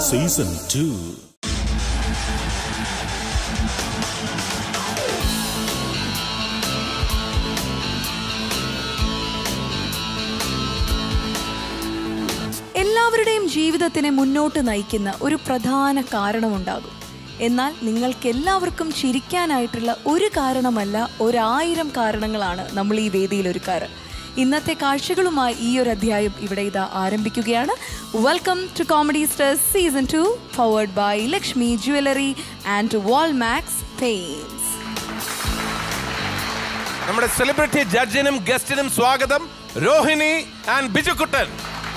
Season two എല്ലാവരുടെയും ജീവിതത്തിനെ മുന്നോട്ട് നയിക്കുന്ന ഒരു പ്രധാന കാരണമുണ്ടാകും എന്നാൽ നിങ്ങൾക്കെല്ലാവർക്കും ചിരിക്കാനായിട്ടുള്ള ഒരു കാരണമല്ല ഒരായിരം കാരണങ്ങളാണ് നമ്മൾ ഈ വേദിയിൽ ഒരുക്കാറ് ഇന്നത്തെ കാഴ്ചകളുമായി ഈ ഒരു അധ്യായം ഇവിടെ ഇതാ ആരംഭിക്കുകയാണ് welcome to comedy stars season two powered by Lakshmi jewellery and Walmax paints നമ്മുടെ സെലിബ്രിറ്റി ജഡ്ജിനും ഗസ്റ്റിനും സ്വാഗതം രോഹിണി ആൻഡ് ബിജുക്കുട്ടൻ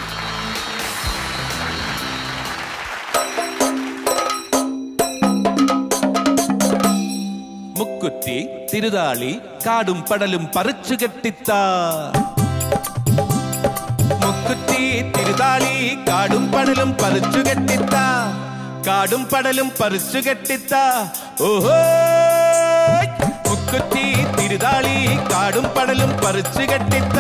മുക്കുറ്റി തിരുതാളി കാടും പടലും പറിച്ചു കെട്ടിത്ത മുക്കുറ്റി തിരുതാളി കാടും പടലും പറിച്ചു കെട്ടിത്ത കാടും പടലും പറിച്ചു കെട്ടിത്ത ഓഹോ മുക്കുറ്റി തിരുതാളി കാടും പടലും പറിച്ചു കെട്ടിത്ത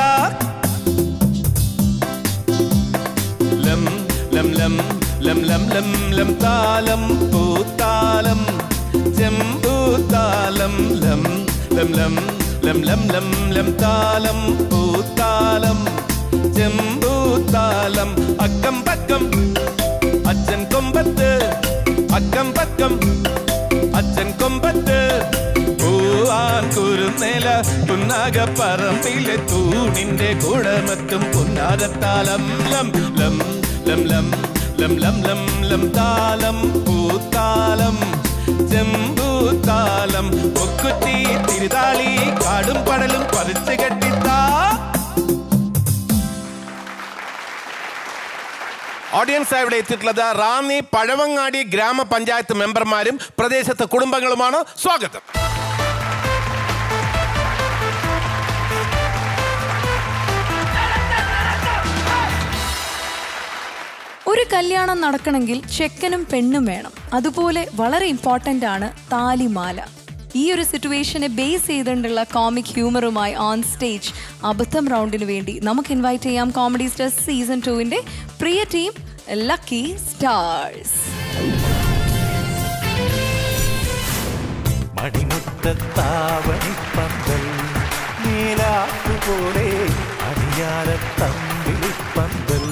ലം ലം ലം ലം ലം ലം ലം താലം പൂത്താലം ചെമ്പൂത്താലം ലം ലം ലം ലം ലം ലം ലം താലം പൂത്താലം ചെമ്പൂത്താലം അക്കം പക്കം അച്ഛൻ കൊമ്പത്ത് അക്കം പക്കം അച്ഛൻ കൊമ്പത്ത് പൂവാൻ കുരുന്നേല പുന്നാകപ്പറമ്പിലെ തൂണിന്റെ കുടമത്തും പുന്നാരത്താലം ലം ലം ലം ലം ലം ലം ലം ലം താലം പൂത്താലം ചെമ്പൂത്താലം ഒക്കുറ്റി തിരുതാളി കാടും പടലും പറിച്ചു കെട്ടിത്താ ഓഡിയൻസ് ഇവിടെ എത്തിയിട്ടുള്ളത് റാന്നി പഴവങ്ങാടി ഗ്രാമപഞ്ചായത്ത് മെമ്പർമാരും പ്രദേശത്തെ കുടുംബങ്ങളുമാണ് സ്വാഗതം ഒരു കല്യാണം നടക്കണമെങ്കിൽ ചെക്കനും പെണ്ണും വേണം അതുപോലെ വളരെ ഇമ്പോർട്ടൻ്റ് ആണ് താലിമാല ഈ ഒരു സിറ്റുവേഷനെ ബേസ് ചെയ്തുകൊണ്ടുള്ള കോമിക് ഹ്യൂമറുമായി ഓൺ സ്റ്റേജ് അബദ്ധം റൗണ്ടിന് വേണ്ടി നമുക്ക് ഇൻവൈറ്റ് ചെയ്യാം കോമഡി സ്റ്റാർസ് സീസൺ ടുവിൻ്റെ പ്രിയ ടീം ലക്കി സ്റ്റാർസ് മണിമുറ്റത്താവണിപ്പന്തൽ നീലാപ്പുപോലെ അണിയാരത്തമ്പിളിപ്പന്തൽ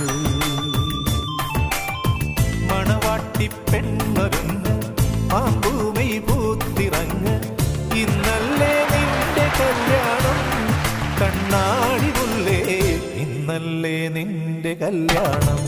മണവാട്ടി പെണ്ണൊരുങ്ങ് പാമ്പൂമൈ പൂത്തിറങ്ങ് ഇന്നല്ലേ നിന്റെ കല്യാണം കണ്ണാടി മുല്ലേ ഇന്നല്ലേ നിന്റെ കല്യാണം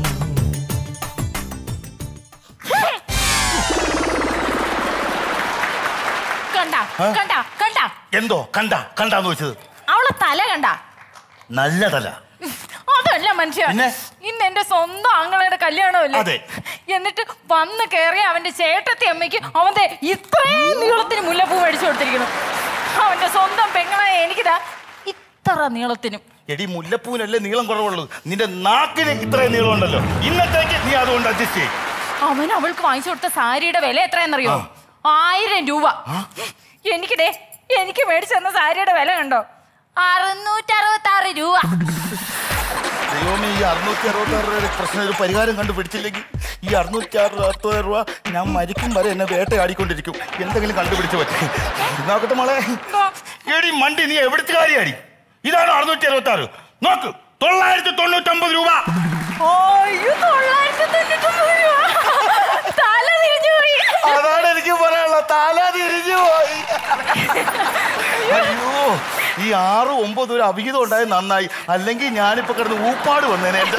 കണ്ട കണ്ട കണ്ട എന്തോ കണ്ട കണ്ടാന്ന് വെച്ചത് അവളെ തല കണ്ട നല്ല തല അതല്ല മനുഷ്യ പിന്നെ? ഇന്ന് എന്റെ സ്വന്തം ആങ്ങളയുടെ കല്യാണമല്ലേ അതെ. എന്നിട്ട് വന്ന് കയറിയ അവന്റെ ചേട്ടത്തി അമ്മയ്ക്ക് അവന്റെ ഇത്രയും നീളത്തിന് മുല്ലപ്പൂ മേടിച്ചു കൊടുത്തിരിക്കുന്നു അവന്റെ സ്വന്തം പെങ്ങളെ എനിക്കിതാ ഇത്ര നീളത്തിനും എടി മുല്ലപ്പൂവിനല്ലേ നീളം കുറവുള്ളൂ നിന്റെ നാക്കിന് ഇത്രയും നീളം ഉണ്ടല്ലോ ഇന്നത്തേക്ക് നീ അതുകൊണ്ട് അഡ്ജസ്റ്റ് ചെയ്യും അവൻ അവൾക്ക് വാങ്ങിച്ചു കൊടുത്ത സാരിയുടെ വില എത്രയെന്നറിയോ ആയിരം രൂപ എനിക്കിടേ എനിക്ക് മേടിച്ചു തന്ന സാരിയുടെ വില കണ്ടോ അറുന്നൂറ്ററുപത്തി ആറ് രൂപ ദൈവമേ ഈ അറുന്നൂറ്റി അറുപത്തി ആറ് രൂപയുടെ പ്രശ്നം ഒരു പരിഹാരം കണ്ടുപിടിച്ചില്ലെങ്കിൽ ഈ അറുന്നൂറ്റി അറുപത്തി രൂപ ഞാൻ മരിക്കും വരെ എന്നെ വേട്ടയാടിക്കൊണ്ടിരിക്കും എന്തെങ്കിലും കണ്ടുപിടിച്ച് പറ്റും നോക്കട്ടെ മോളെ എടി മണ്ടി നീ എവിടുത്തെ കാര്യാടി ഇതാണ് അറുന്നൂറ്റി അറുപത്തി ആറ് നോക്ക് തൊള്ളായിരത്തി തൊണ്ണൂറ്റൊമ്പത് രൂപ അയ്യോ, തൊള്ളായിരത്തി തൊണ്ണൂറ്റൊമ്പത് രൂപ. തല തിരിഞ്ഞു പോയി. അതാണ് എനിക്ക് പറയാനുള്ള തല തിരിഞ്ഞു പോയി അയ്യോ ഈ ആറ് ഒമ്പത് ഒരു അവിഹിതം ഉണ്ടായത് നന്നായി അല്ലെങ്കിൽ ഞാനിപ്പോ കിടന്ന് ഊപ്പാട് വന്നേനെ എന്റെ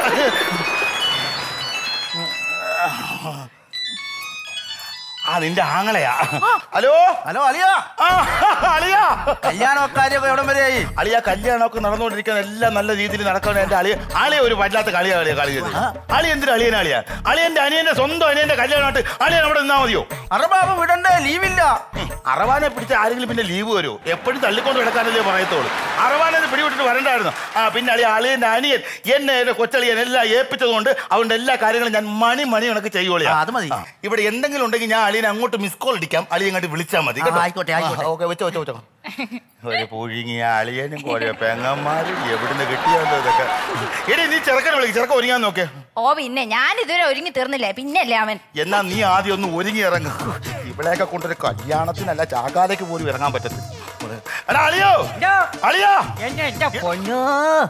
ആ നിന്റെ ആങ്ങളെയാ ഹലോ ഹലോ അലിയാ ആ, അളിയാ കല്യാണക്കാരിയൊക്കെ എവിടം വരെയായി അളിയ കല്യാണമൊക്കെ നടന്നുകൊണ്ടിരിക്കാൻ എല്ലാം നല്ല രീതിയിൽ നടക്കണം എന്റെ അളിയ ആളിയെ ഒരു വല്ലാത്ത കളിയാ കളിയാ കളി ചെയ്ത് അളി എന്തിനാ അളിയൻ അളിയാ അളിയന്റെ അനിയന്റെ സ്വന്തം അനിയന്റെ കല്യാണമായിട്ട് അളിയൻ അവിടെ നിന്നാ മതിയോ അറബാബ് വിടണ്ടേ ലീവില്ല അറവാനെ പിടിച്ച ആരെങ്കിലും പിന്നെ ലീവ് വരുമോ എപ്പോഴും തള്ളിക്കൊണ്ട് കിടക്കാനല്ലേ പറയത്തോളൂ അറവാനെ ഒന്ന് പിടിവിട്ടിട്ട് വരണ്ടായിരുന്നു ആ പിന്നെ അളിയ അളിയന്റെ അനിയൻ എന്നെ എന്റെ കൊച്ചളിയൻ എല്ലാം ഏൽപ്പിച്ചതുകൊണ്ട് അതുകൊണ്ട് എല്ലാ കാര്യങ്ങളും ഞാൻ മണി മണി കണക്ക് ചെയ്യുവോളിയാ ആ, അത് മതി. ഇവിടെ എന്തെങ്കിലും ഉണ്ടെങ്കിൽ ഞാൻ അളിയനെ അങ്ങോട്ട് മിസ് കോൾ അടിക്കാം അളിയെ അങ്ങോട്ട് വിളിച്ചാൽ മതി ആ, ആയിക്കോട്ടെ, ആയിക്കോട്ടെ. ഓക്കെ വെച്ചോ വെച്ചോ വെച്ചോ ഒരു പുഴുങ്ങിയ അളിയനും കുറെ പെങ്ങന്മാരും എവിടുന്ന് കിട്ടിയാലോ ഇതൊക്കെ എടി നീ ചെറുക്കനെ വിളിക്കും ചെറുക്കൻ ഒരുങ്ങാൻ നോക്കേ ഓ പിന്നെ ഞാൻ ഇതുവരെ ഒരുങ്ങി തീർന്നില്ലേ പിന്നല്ലേ അവൻ എന്നാ നീ ആദ്യം ഒന്ന് ഒരുങ്ങി ഇറങ്ങും ഇവിടെയൊക്കെ കൊണ്ടൊരു കല്യാണത്തിനല്ല ചാകാതയ്ക്ക് പോലും ഇറങ്ങാൻ പറ്റത്തില്ല എടാ അളിയോ അളിയാ എന്റെ എന്റെ പൊന്നോ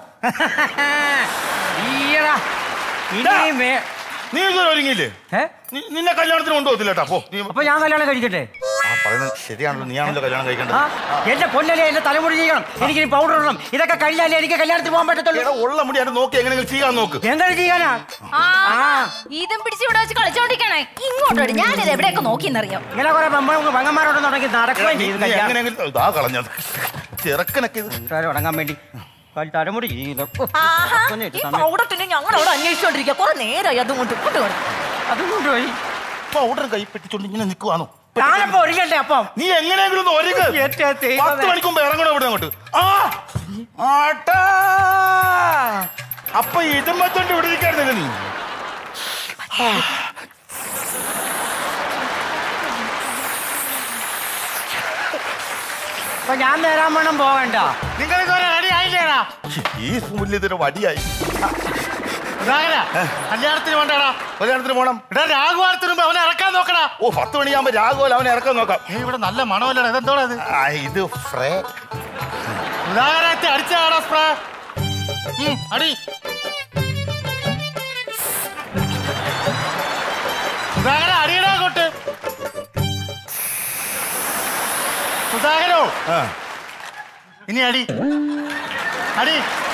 ഈയടാ ഇനി മേ- നീ ഇതുവരെ ഒരുങ്ങിയില്ലേ ഏ? നി- നിന്നെ കല്യാണത്തിന് കൊണ്ടുപോകത്തില്ല കേട്ടാ പോ നീ അപ്പൊ ഞാൻ കല്യാണം കഴിക്കട്ടെ ആ പറയുന്നത് ശരിയാണല്ലോ നീയാണല്ലോ കല്യാണം ആ കഴിക്കേണ്ടത് എന്റെ പൊന്നല്ലേ എന്റെ തലമുടി ചെയ്യണം എനിക്ക് പൗഡർ ഇടണം ഇതൊക്കെ കഴിഞ്ഞാലേ എനിക്ക് കല്യാണത്തിന് പോകാൻ പറ്റത്തുള്ളൂ എടാ, ഉള്ള മുടി അത് നോക്കി എങ്ങനെയെങ്കിലും ചെയ്യാൻ നോക്ക് എന്താണ് ചെയ്യാനാ ആ ആ. ഇതും പിടിച്ച് ഇവിടെ വെച്ച് കളിച്ചോണ്ടിരിക്കണേ ഇങ്ങോട്ട് വരും ഞാനിത് എവിടെയൊക്കെ നോക്കിന്നറിയാം ഇങ്ങനെ കുറെ പെമ്പങ്ങന്മാരോടൊന്നും തുടങ്ങി നടക്കുകയും ചെയ്തു നീ കല്യാണം എങ്ങനെയെങ്കിലും ഇതാ കളഞ്ഞത് ചെറുക്കനൊക്കെ ഇത് കൂട്ടുകാരെ തുടങ്ങാൻ വേണ്ടി കാൽ തലമുടി ചെയ്തു ആഹാ ഒന്ന് ഈ ഇട്ട് സമയം. പൗഡത്തിന് ഞങ്ങളവിടെ അന്വേഷിച്ചോണ്ടിരിക്കുക കുറെ നേരമായി അതും കൊണ്ട് കൊണ്ടുപോകണം അതും കൊണ്ടുപോയി പൗഡർ കൈ പെട്ടിച്ചോണ്ട് ഇങ്ങനെ നിൽക്കുവാണോ ഞാനപ്പോ ഒരുങ്ങട്ടെ അപ്പം നീ എങ്ങനെയെങ്കിലും ഒന്ന് ഒരുങ്ങ് എന്റെ ദൈവമേ. പത്ത് മണിക്ക് മുമ്പ് ഇറങ്ങണം ഇവിടെ അങ്ങോട്ട് ആ ആട്ടാ അപ്പൊ ഇതും വെച്ചോണ്ട് ഇവിടെ ഇരിക്കായിരുന്നില്ല നീ അപ്പൊ ഞാൻ നേരാൻ വേണം പോകണ്ട നിങ്ങൾ ഇതുവരെ റെഡി ആയില്ലേടാ ഈ മൂല്യത്തിന് വടിയായി ഇതാകല കല്യാണത്തിന് വേണ്ടടാ കല്യാണത്തിന് പോണം ഇടാ രാഘുവാരത്തിന് മുമ്പ് അവനെ ഇറക്കാൻ നോക്കടാ ഓ പത്ത് മണിയാകുമ്പോ രാഘവൽ അവനെ ഇറക്കാൻ നോക്കാം ഏയ് ഇവിടെ നല്ല മണമല്ലടാ ഇതെന്തോടാ ഇത് ആ, ഇത് ഫ്രേ ഉദാഹരണത്തെ അടിച്ചാടാ സ്പ്രേ ഉം, അടി സുധാകര അടിയടാ കൊട്ട് സുധാകരോ ആ ഇനി അടി അടി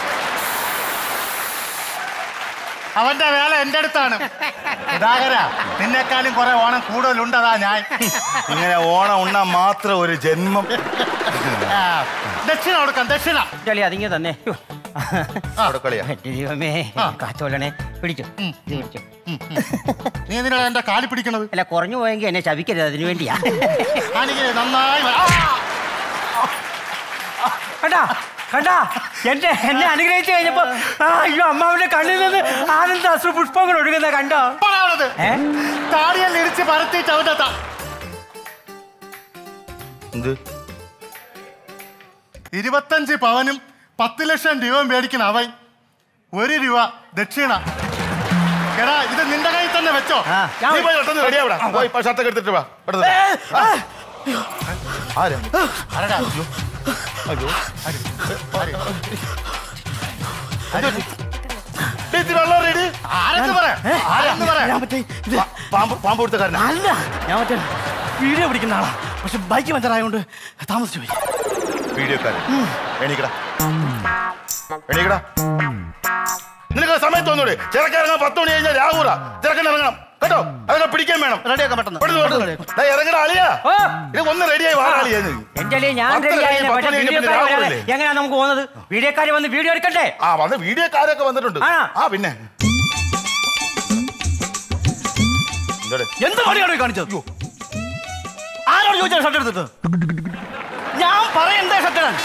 അവന്റെ വേല എന്റെ അടുത്താണ് സുധാകര നിന്നെക്കാളും കുറെ ഓണം കൂടുതലുണ്ട് അതാ ഞാൻ ഇങ്ങനെ ഓണം ഉണ്ണാൻ മാത്രം ഒരു ജന്മം ആ, ദക്ഷിണ കൊടുക്കാം ദക്ഷിണ ചളി അതിങ്ങി തന്നെ ഹ്യോ. അവിടെ കളിയാ എന്റെ ദൈവമേ ആ. കാച്ചോളണേ പിടിച്ചു ഇത് പിടിച്ചു നീ എന്തിനാ എന്റെ കാലി പിടിക്കണത് അല്ല കുറഞ്ഞു പോയെങ്കിൽ എന്നെ ശവിക്കരുത് അതിനു വേണ്ടിയാ എനിക്ക് നന്നായി വ- ആ! കണ്ടാ കണ്ടാ എന്റെ എന്നെ അനുഗ്രഹിച്ചു കഴിഞ്ഞപ്പോ ആ, അയ്യോ അമ്മാവിന്റെ കണ്ണിൽ നിന്ന് ആനന്ദ അശ്രു പുഷ്പങ്ങൾ ഒഴുകുന്ന കണ്ടോ ഇപ്പോഴാ ഉള്ളത്. ഏ താടിയെല്ലാം ഇടിച്ച് പരത്തിയിട്ട് അവന്റെ ത- എന്ത് ഇരുപത്തഞ്ച് പവനും പത്ത് ലക്ഷം രൂപയും മേടിക്കണ അവൻ ഒരു രൂപ ദക്ഷിണ എടാ ഇത് നിന്റെ കയ്യിൽ തന്നെ വെച്ചോ ആ, നീ പോയി പെട്ടെന്ന് റെഡി ആവിടാ പോയി ഇപ്പൊ ഷർട്ടൊക്കെ എടുത്തിട്ട് വാ പെട്ടെന്ന് ആ. ആരാ ആരെടാ? അയ്യോ ആര്? ആര്? ഡേ, ഇത്തിരി വെള്ളം റെഡി ആരെന്ന് പറ ആരെന്ന് പറ പാമ്പ് പാമ്പ് കൊടുത്തക്കാരനാ അല്ല ഞാൻ മറ്റേ വീഡിയോ പിടിക്കുന്ന ആളാ പക്ഷെ ബൈക്ക് പഞ്ചറായതുകൊണ്ട് താമസിച്ചു പോയി വീഡിയോക്കാരൻ എണീക്കടാ എണീക്കടാ നിനക്ക് സമയത്ത് വന്നൂടെ ചെറുക്കൻ ഇറങ്ങാൻ പത്ത് മണി കഴിഞ്ഞാൽ രാഹുറ ചെറുക്കൻ ഇറങ്ങണം കേട്ടോ അതൊക്കെ പിടിക്കാൻ വേണം റെഡിയാക്കാൻ പെട്ടെന്ന് പെട്ടെന്ന് പെട്ടെന്ന്. ദേ, ഇറങ്ങടാ അളിയാ ഓ ഇത് ഒന്ന് റെഡിയായി വാ അളിയാ നീ. എന്റെ അളിയെ ഞാൻ പത്ത് റെഡി കഴിഞ്ഞ് പത്ത് പക്ഷെ കഴിഞ്ഞ് പിന്നെ വീഡിയോക്കാർ രാഹുൽ വരാതെ അല്ലേ? എങ്ങനെയാ നമുക്ക് പോകുന്നത് വീഡിയോക്കാർ വന്ന് വീഡിയോ എടുക്കണ്ടേ ആ വന്ന് വീഡിയോക്കാരൊക്കെ വന്നിട്ടുണ്ട് ആ. ആ പിന്നെ എന്തോടെ എന്ത് പണിയാണ് ഈ കാണിച്ചത് ആരോട് ചോദിച്ചാൽ ഷർട്ട് എടുത്തിട്ട് ഞാൻ പറയണ്ടേ ഷർട്ട് ഇടാൻ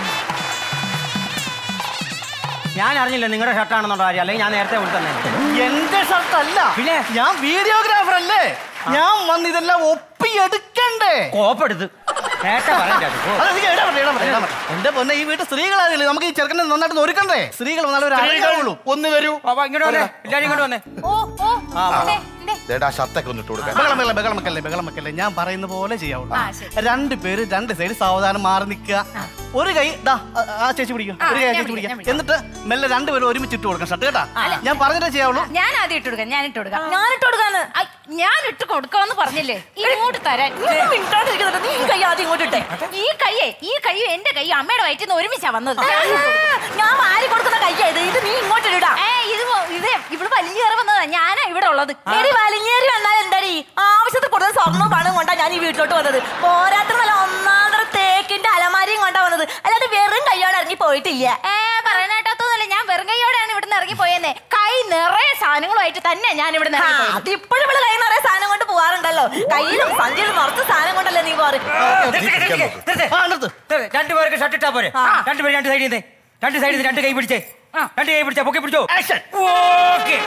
ഞാൻ അറിഞ്ഞില്ല നിങ്ങളുടെ ഷർട്ടാണെന്നുള്ള കാര്യം അല്ലെങ്കിൽ ഞാൻ നേരത്തെ വിളിച്ചു തന്നെ എന്റെ ഷർട്ട് അല്ല പിന്നെ? ഞാൻ വീഡിയോഗ്രാഫർ അല്ലേ ഞാൻ വന്ന് ഇതെല്ലാം ഒപ്പിയെടുക്കണ്ടേ കോപ്പെടുത്ത് കേട്ട പറയണ്ട അത് എനിക്ക് ഇടപെടേ, ഇടപെടേ, ഇടപെടേ. എന്റെ പൊന്നെ ഈ വീട്ടിൽ സ്ത്രീകളാകില്ലേ നമുക്ക് ഈ ചെറുക്കനെ നന്നായിട്ട് ഒരുക്കണ്ടേ സ്ത്രീകൾ വന്നാലും ഒരു അരങ്ങുള്ളൂ ഒന്ന് വരൂ ഇങ്ങോട്ട് വന്നേ എല്ലാരും ഇങ്ങോട്ട് വന്നേ ഓ ഓ ദേ, ദേ. ദേടാ ഷർട്ടൊക്കെ ഒന്ന് ഇട്ട് കൊടുക്കാം ബഹളം ബഹളം ബഹളം വെക്കല്ലേ ബഹളം വെക്കല്ലേ ഞാൻ പറയുന്ന പോലെ ചെയ്യാവുള്ളൂ ആ, ശരി. രണ്ട് പേര് രണ്ട് സൈഡ് സാവധാനം മാറി നിൽക്കുക ഒരു കൈ ദാ ആ- ആ ചേച്ചി പിടിക്കും ആ, ഒരു കൈ ആ ഞാൻ ചേച്ചി പിടിക്കാം, പിടിക്കാം എന്നിട്ട് മെല്ലെ രണ്ടുപേരും ഒരുമിച്ച് ഇട്ട് കൊടുക്കണം ഷർട്ട് കേട്ടാ അല്ല. ഞാൻ പറഞ്ഞിട്ടേ ചെയ്യാവുള്ളൂ ഞാൻ ആദ്യം ഇട്ട് കൊടുക്കാം ഞാൻ ഇട്ട് കൊടുക്കാം ഞാൻ ഇട്ട് കൊടുക്കാന്ന് ഐ, ഞാൻ ഇട്ട് കൊടുക്കാന്ന് പറഞ്ഞില്ലേ ഇങ്ങോട്ട് തരാൻ നീ മിണ്ടാണ്ടിരിക്കുന്നുണ്ട് നീ ഈ കൈ ആദ്യം ഇങ്ങോട്ട് ഇട്ടെ ഈ കൈയെ ഈ കൈയും എന്റെ കൈയും അമ്മയുടെ വയറ്റിൽ നിന്ന് ഒരുമിച്ചാ വന്നത് ആ, ഞാൻ വാരി കൊടുക്കുന്ന കൈയാ ഇത് ഇത് നീ ഇങ്ങോട്ട് ഇടാ ഏ ഇത് പോ- ഇത് ഇവിടെ വലിഞ്ഞേറി വന്നതാ ഞാനാ ഇവിടെ ഉള്ളത് എടി വലിഞ്ഞേറി വന്നാൽ എന്താടി ആവശ്യത്തിൽ കൂടുതൽ സ്വർണ്ണം പണം കൊണ്ടാ ഞാൻ ഈ വീട്ടിലോട്ട് വന്നത് പോരാത്ര നല്ല ഒന്നാം തരം തേക്കിന്റെ അലമാരിയും കൊണ്ടാ വന്നത് അല്ലാതെ വെറും കൈയോടെ ഇറങ്ങി പോയിട്ടില്ല ഏ പറയാനായിട്ടൊന്നുമില്ല ഞാൻ വെറും കൈയോടെയാണ് ഇവിടുന്ന് ഇറങ്ങി പോയെന്നെ കൈ നിറയെ സാധനങ്ങളുമായിട്ട് തന്നെ ഞാൻ ഇവിടെ ആ, അത് ഇപ്പോഴും ഇവിടെ കൈ നിറയെ സാധനം കൊണ്ട് പോവാറുണ്ടല്ലോ കയ്യിലും സഞ്ചിയിലും നിറച്ച് സാധനം കൊണ്ടല്ലേ നീ പോറ് ആ നിർത്ത് രണ്ടുപേർക്ക് ഷർട്ട് ഇട്ടാ പോരെ രണ്ടുപേര് രണ്ട് സൈഡിൽ നിന്ന് രണ്ട് സൈഡിൽ നിന്ന് രണ്ട് കൈ പിടിച്ചേ രണ്ട് കൈ പിടിച്ചാ പൊക്കി പിടിച്ചോ ഓക്കെ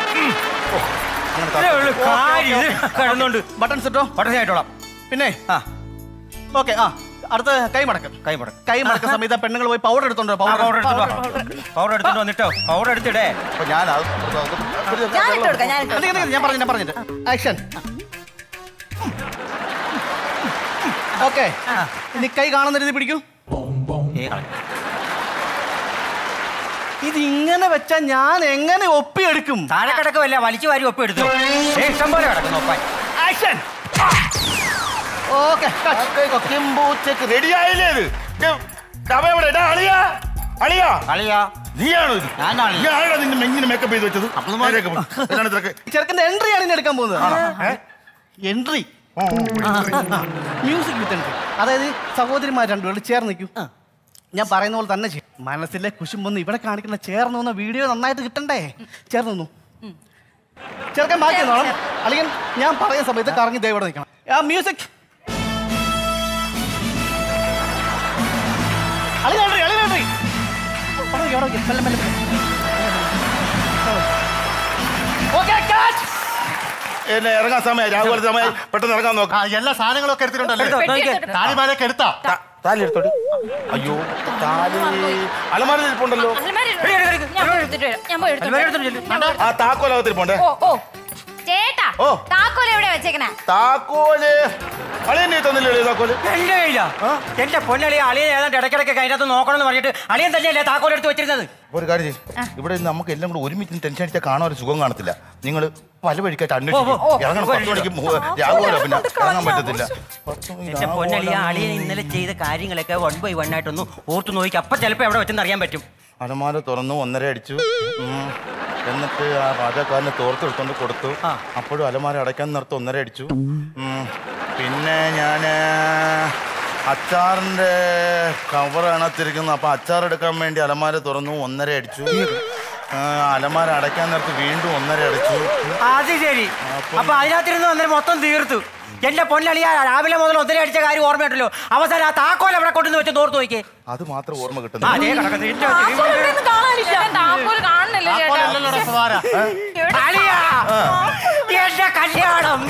കാര്യം ഇത് കിടന്നോണ്ട് ബട്ടൺസ് ഇട്ടോ പട്ടണ ആയിട്ടോളാം പിന്നെ ആ ഓക്കെ ആ അടുത്ത കൈ മടക്കും കൈ മടക്കും കൈ മടക്കുന്ന സമയത്ത് ആ പെണ്ണുങ്ങൾ പോയി പൗഡർ എടുത്തോണ്ട് പൗഡർ പൗഡർ എടുത്തിട്ട് പൗഡർ എടുത്തിട്ട് വന്നിട്ടോ പൗഡർ എടുത്തിടേ അപ്പൊ ഞാൻ അത് ഞാൻ ഇട്ട് കൊടുക്കാം ഞാൻ ഇട്ട് നിക്ക് നിക്ക് ഞാൻ പറഞ്ഞു ഞാൻ പറഞ്ഞിട്ട് ആക്ഷൻ ഓക്കെ ഇനി കൈ കാണുന്ന രീതി പിടിക്കൂ ഇത് ഇങ്ങനെ വെച്ചാ ഞാൻ എങ്ങനെ ഒപ്പിയെടുക്കും താഴെ കിടക്കുമല്ല വലിച്ചു വാരി ഒപ്പ് എടുത്തു ഏ, ഇഷ്ടം പോലെ കിടക്കുന്നു ഒപ്പാൻ ആക്ഷൻ ഓക്കെ കിംബൂച്ചക്ക് റെഡി ആയില്ലേ ഇത് ഇത് അവ എവിടെ എടാ, അളിയാ അളിയാ അളിയാ നീയാണോ ഇത് ഞാനാണ്. ഞാനാണോ നിന്നെ ഇങ്ങനെ മേക്കപ്പ് ചെയ്ത് വെച്ചത് നേരെയൊക്കെ പോ. ഇതാണ് ഇതൊക്കെ. ചെറുക്കന്റെ എൻട്രി ആണ് ഇനി എടുക്കാൻ പോകുന്നത് എൻട്രി മ്യൂസിക് വിത്ത് എൻട്രി അതായത് സഹോദരിമാർ രണ്ടുപേരും ചേർന്ന് നിൽക്കും ഞാൻ പറയുന്ന പോലെ തന്നെ ചെയ്യും മനസ്സിലെ കുശുമ്പൊന്ന് ഇവിടെ കാണിക്കുന്ന ചേർന്ന് നിന്ന വീഡിയോ നന്നായിട്ട് കിട്ടണ്ടേ ചേർന്ന് നിന്നു ചെറുക്കൻ ബാക്കി നിന്നോളം അല്ലെങ്കിൽ ഞാൻ പറയുന്ന സമയത്ത് കറങ്ങി ദേ ഇവിടെ നിൽക്കണം ആ മ്യൂസിക് അളിയ എൻട്രി അളിയ എൻട്രി ഓക്കെ കാച്ച് എന്നെ ഇറങ്ങാൻ സമയം രാഹുൽ സമയം പെട്ടെന്ന് ഇറങ്ങാൻ ആ നോക്കാം എല്ലാ സാധനങ്ങളൊക്കെ എടുത്തിട്ടുണ്ടല്ലേ എടുത്തോ, നോക്കിക്കേ. താലിമാലയൊക്കെ എടുത്താ താലി എടുത്തോടി അയ്യോ താലി അലമാര ഇരിപ്പുണ്ടല്ലോ അലമാരയിൽ ഇട്. ഞാൻ പോയി എടുത്തിട്ട് വരാം. ഞാൻ പോയി എടുത്തിട്ട് അൽമാരി വരാം. എടുത്തിട്ട് ചെല്ല്. ആ താക്കോലകത്ത് ഇരിപ്പുണ്ടേ ഓ ഓ ചേട്ടാ ഓ. താക്കോൽ എവിടെ വെച്ചേക്കണേ താക്കോല് അളിയനെ തന്നില്ലേ താക്കോല് എന്റെ കയ്യിലാ എന്റെ പൊന്നളി അളിയൻ ഏതാണ്ട് ഇടയ്ക്കിടയ്ക്ക് അതിനകത്ത് നോക്കണം എന്ന് പറഞ്ഞിട്ട് അളിയൻ തന്നെയല്ലേ താക്കോൽ എടുത്ത് വെച്ചിരുന്നത് ഒരു കാര്യം ചെയ്യ്. ഇവിടെ നിന്ന് നമുക്ക് എല്ലാം കൂടെ ഒരുമിച്ച് ടെൻഷൻ അടിച്ചാൽ കാണാൻ ഒരു സുഖം കാണത്തില്ല നിങ്ങൾ പല വഴിക്കായിട്ട് അന്വേഷിക്കും ഓ, ഓ, ഇറങ്ങണം ഓ, പത്ത് മണിക്ക് മു- രാഘവല്ലോ പിന്നെ ഇറങ്ങാൻ പറ്റത്തില്ല പത്ത് മണി എന്റെ പൊന്നളി ആ രാഘവല്ലോ. അളിയൻ ഇന്നലെ ചെയ്ത കാര്യങ്ങളൊക്കെ വൺ ബൈ വൺ ആയിട്ടൊന്ന് ഓർത്ത് നോക്കി അപ്പൊ ചിലപ്പോ എവിടെ വെച്ചെന്ന് അറിയാൻ പറ്റും അലമാര തുറന്നു ഒന്നര അടിച്ചു ഉം. എന്നിട്ട് ആ പാചകക്കാരന് തോർത്ത് എടുത്തോണ്ട് കൊടുത്തു ആ. അപ്പോഴും അലമാര അടയ്ക്കാൻ നിർത്ത് ഒന്നര അടിച്ചു ഉം. പിന്നെ ഞാൻ അച്ചാറിന്റെ കവർ അതിനകത്തിരിക്കുന്നു അപ്പൊ അച്ചാർ എടുക്കാൻ വേണ്ടി അലമാര തുറന്നു ഒന്നര അടിച്ചു ആ, അലമാര അടയ്ക്കാൻ നേരത്ത് വീണ്ടും ഒന്നര അടിച്ചു അത് ശരി അപ്പൊ അതിനകത്തിരുന്ന് അന്നേരം മൊത്തം തീർത്തു എന്റെ പൊന്നളിയ രാവിലെ മുതൽ ഒന്നര അടിച്ച കാര്യം ഓർമ്മയുണ്ടല്ലോ അവസാനം ആ താക്കോൽ എവിടെ കൊണ്ടുവന്ന് വെച്ച് തോർത്ത് നോക്കിയേ അത് മാത്രം ഓർമ്മ ആ, കിട്ടുന്നു അതേ കിടക്കുന്നു. ഇതിന്റെ താക്കോൽ ഇതിന്റെ- ഇവിടെയൊന്നും കാണാനില്ല താക്കോൽ കാണുന്നില്ല താക്കോലല്ലല്ലോ ചേട്ടാ സവാര എവിടെ? അളിയാ, എന്റെ കല്യാണം